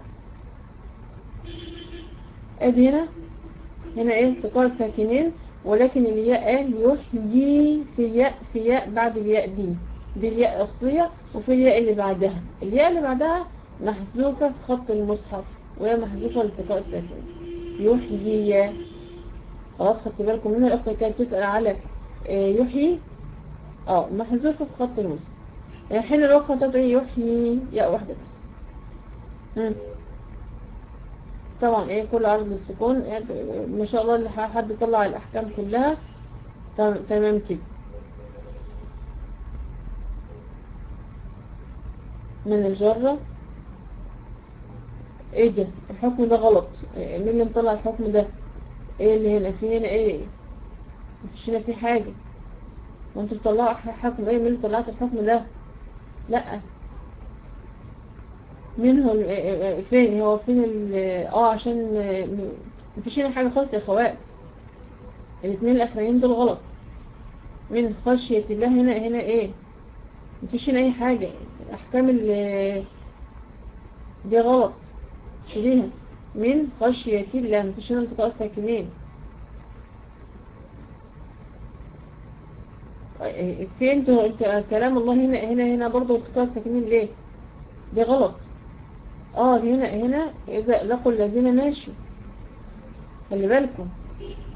ادي هنا هنا ايه سكار ساكنين ولكن الياء قال يحيي في ياء في ياء بعد الياء دي دي الياء الأصلية وفي الياء اللي بعدها الياء اللي بعدها محذوفة في خط المصحف وهي محذوفة لالتقاء الساكنين يحيي خلاص خدت بالكم منها الأخت كانت تسأل على يحيي اه محذوفة في خط المصحف يعني حين الوقفة تدعي يحيي ياء واحدة بس مم. طبعا ايه كل عرض السكون يعني ما شاء الله اللي حد طلع الاحكام كلها تمام كده من الجرة ايه ده الحكم ده غلط مين اللي مطلع الحكم ده ايه اللي هنا في هنا ايه مفيش هنا في حاجة وانتوا بتطلعوا حكم ايه مين اللي طلعت الحكم ده لا مين هو فين هو فين اه عشان مفيش هنا حاجة خالص يا اخوات الاثنين الاخرين دول غلط من خشية الله هنا هنا ايه مفيش هنا اي حاجة الاحكام اللي دي غلط شيليها من خشية الله مفيش هنا التقاء الساكنين فين كلام الله هنا هنا هنا برضه التقاء الساكنين ليه دي غلط اه هنا هنا اذا لقوا الذين ماشي خلي بالكم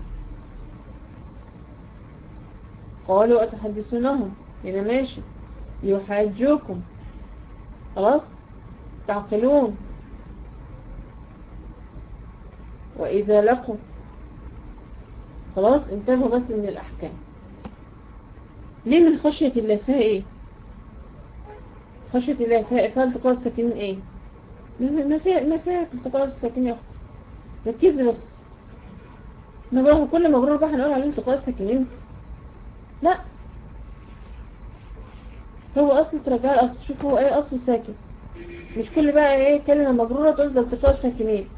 قالوا اتحدثونهم هنا ماشي يحاجوكم خلاص تعقلون وإذا لقوا خلاص انتبهوا بس من الأحكام ليه من خشية الله فيها ايه خشية الله فيها فيها التقاء الساكنين ايه ما فيها ما فيها التقاء الساكنين يا اختي ركزي بس مجرور كل مجرور بقى هنقول عليه التقاء الساكنين لا هو اصل ترجع الاصل شوف هو ايه اصله ساكن مش كل بقى ايه كلمة مجرورة تقول ده التقاء الساكنين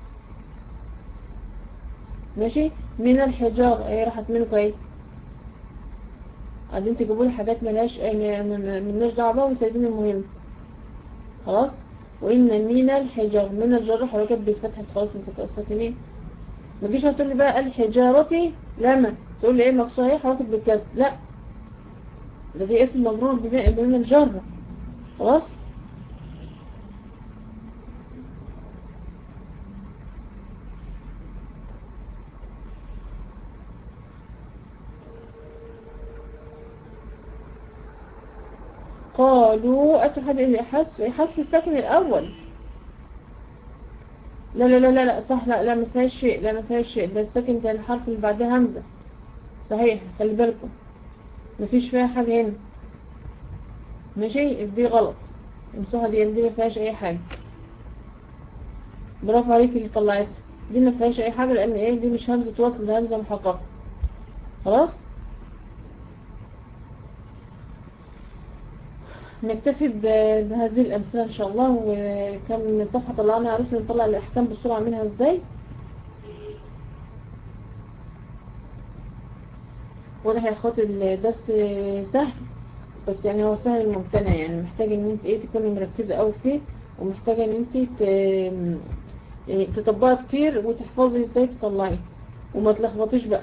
ماشي من الحجار ايه راحت منكم ايه قاعدين تجيبوا لي حاجات ملهاش ملناش دعوه بها وسايبين المهم خلاص وان من الحجار من الجر حركات بالفتحه خلاص من الساكنين ما تجيش هتقول لي بقى الحجارة لما تقول لي ايه مقصوره ايه حركه بالكسر لا ده دي اسم مجرور بمن الجر خلاص قالوا أتوا حد يحس يحس الساكن الأول لا لا لا لا لا صح لا لا ما فيهاش شيء لا ما فيهاش شيء ده الساكن ده الحرف اللي بعدها همزة صحيح خلي بالكم ما فيش فيها حاجة هنا ماشي دي غلط امسوها دي دي ما فيهاش أي حاجة برافو عليك اللي طلعتها دي ما فيهاش أي حاجة لأن إيه دي مش همزة وصل ده همزة محققة خلاص نكتفي بهذه الأمثلة إن شاء الله وكم صفحة طلعنا عرفنا نطلع الأحكام بسرعة منها إزاي واضح يا أخواتي الدرس سهل بس يعني هو سهل الممتنع يعني محتاج ان انت ايه تكوني مركزة قوي فيه ومحتاجة ان انت يعني تطبقي كتير وتحفظي ازاي تطلعي وما تلخبطيش بقى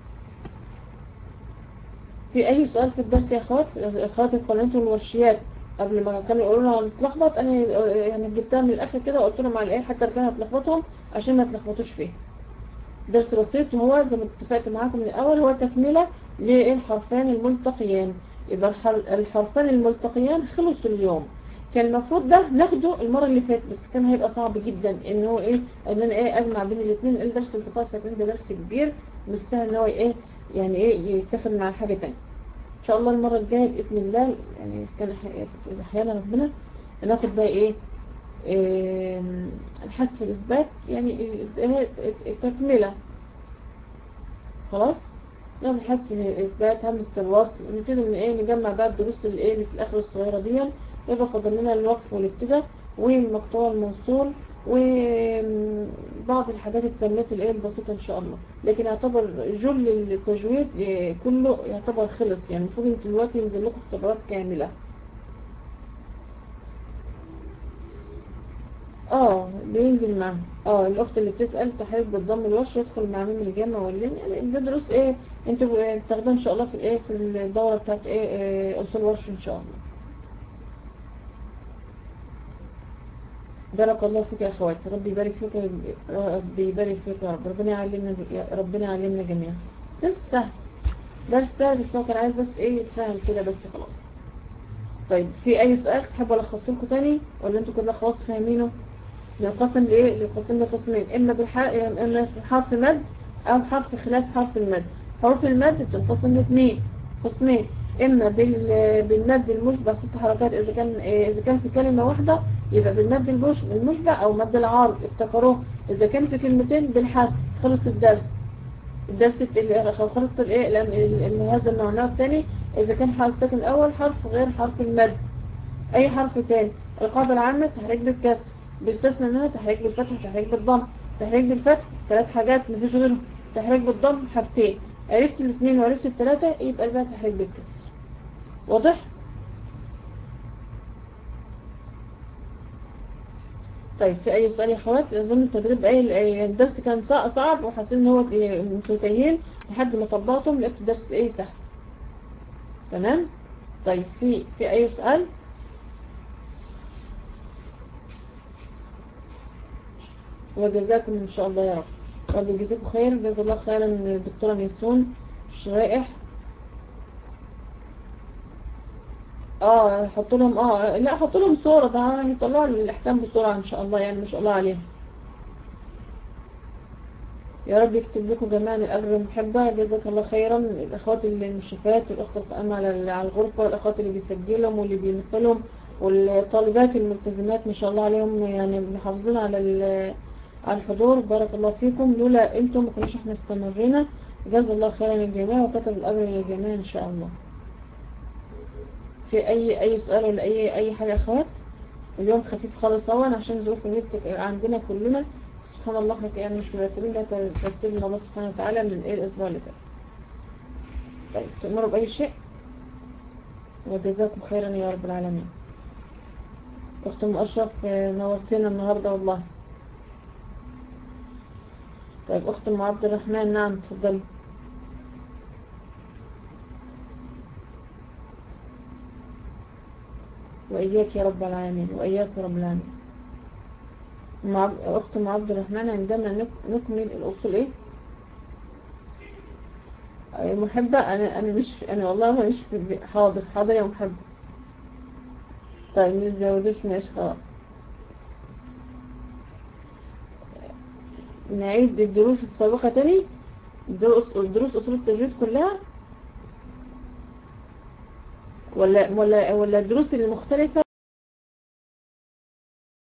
في اي سؤال في الدرس يا اخوات اخوات القنوات والورشيات قبل ما كانوا يقولوا لنا هنتلخبط انا يعني جبتها من الاخر كده وقلت لهم على ايه حتى لو كانت هتلخبطهم عشان ما تلخبطوش فيه درس بسيط وهو زي ما اتفقت معاكم من الاول هو تكمله للحرفان الملتقيان يبقى الحرفان الملتقيان خلصوا اليوم كان المفروض ده ناخده المرة اللي فاتت بس كان هيبقى صعب جدا ان هو ايه ان انا ايه اجمع بين الاثنين الدرس التقاء الساكنين ده درس كبير مش سهل ان هو ايه يعني ايه يتفق مع حاجة تانية ان شاء الله المرة الجاية بإذن الله يعني كان إذا حيانا ربنا ناخد بقى ايه, إيه الحث والإثبات يعني تكملة خلاص نعمل الحث والإثبات همزة الوصل نبتدي من ايه نجمع بقى الدروس اللي ايه اللي في الآخر الصغيرة دي يبقى فاضل لنا الوقف والابتداء والمقطوع الموصول وبعض الحاجات التنميات الايه البسيطة ان شاء الله لكن يعتبر جل التجويد كله يعتبر خلص يعني المفروض انت دلوقتي ينزل لكم اختبارات كاملة اه بينزل معاهم اه الاخت اللي بتسأل تحريك بالضم الوش يدخل مع ميم الجامعة واللين يعني ده دروس ايه انتوا بتاخدوها ان شاء الله في الايه في الدورة بتاعت ايه اصول ورش ان شاء الله بارك الله فيك يا اخواتي ربي يبارك فيك ربي يبارك فيك يا رب ربنا يعلمنا ربنا يعلمنا جميعا درس سهل درس سهل بس هو كان عايز بس ايه يتفهم كده بس خلاص طيب في اي سؤال تحبوا الخص لكم تاني ولا انتوا كده خلاص فاهمينه ينقسم لايه ينقسم لقسمين اما بالحرف اما في حرف مد او حرف خلاف حرف المد حروف المد بتنقسم لاثنين قسمين اما بالمد المشبع ست حركات اذا كان اذا كان في كلمة واحدة يبقى بالمد المشبع او مد العارض افتكروه اذا كان في كلمتين بالحذف خلص الدرس الدرس خلصت الايه هذا النوع الثاني اذا كان حرف ساكن الاول حرف غير حرف المد اي حرف تاني القاعدة العامة تحريك بالكسر بيستثنى منها تحريك بالفتح وتحريك بالضم تحريك بالفتح ثلاث حاجات مفيش غيرهم تحريك بالضم حاجتين عرفت الاثنين وعرفت الثلاثة يبقى بقى تحريك بالكسر واضح طيب في اي سؤال يا اخوات اظن التدريب اي الدرس كان صعب وحاسين ان هو انتوا تايهين لحد ما طبقتم لقيت الدرس ايه سهل تمام طيب في في اي سؤال وجزاكم ان شاء الله يا رب رب يجزيكم خير جزا الله خيرا الدكتوره ميسون الشرائح اه حط لهم اه لا حط لهم صورة ده هيطلعوا الاحكام بسرعة ان شاء الله يعني ما شاء الله عليهم يا رب يكتب لكم جميعا الاجر المحبة جزاك الله خيرا الاخوات المشرفات والاخت القائمة على على الغرفة والاخوات اللي بيسجلهم واللي بينقلهم والطالبات الملتزمات ما شاء الله عليهم يعني محافظين على ال- على الحضور بارك الله فيكم لولا انتم ما كناش احنا استمرينا جزا الله خيرا للجميع وكتب الاجر للجميع ان شاء الله في اي اي سؤال ولا اي اي حاجة يا اخوات اليوم خفيف خالص اهو عشان ظروف النت عندنا كلنا سبحان الله احنا يعني مش مرتبين ده ترتيب من الله سبحانه وتعالى من ايه الاسبوع اللي فات طيب تؤمروا باي شيء وجزاكم خيرا يا رب العالمين اخت ام اشرف آه، نورتنا النهارده والله طيب اخت ام عبد الرحمن نعم تفضلي وإياك يا رب العالمين وإياك يا رب العالمين أم عبد- أخت أم عبد الرحمن عندما نك- نكمل الأصول إيه؟ أي محبة أنا أنا مش أنا والله مش في- حاضر حاضر يا محبة طيب ما تزودوش ماشي خلاص نعيد الدروس السابقة تاني دروس دروس أصول التجويد كلها ولا ولا ولا الدروس المختلفة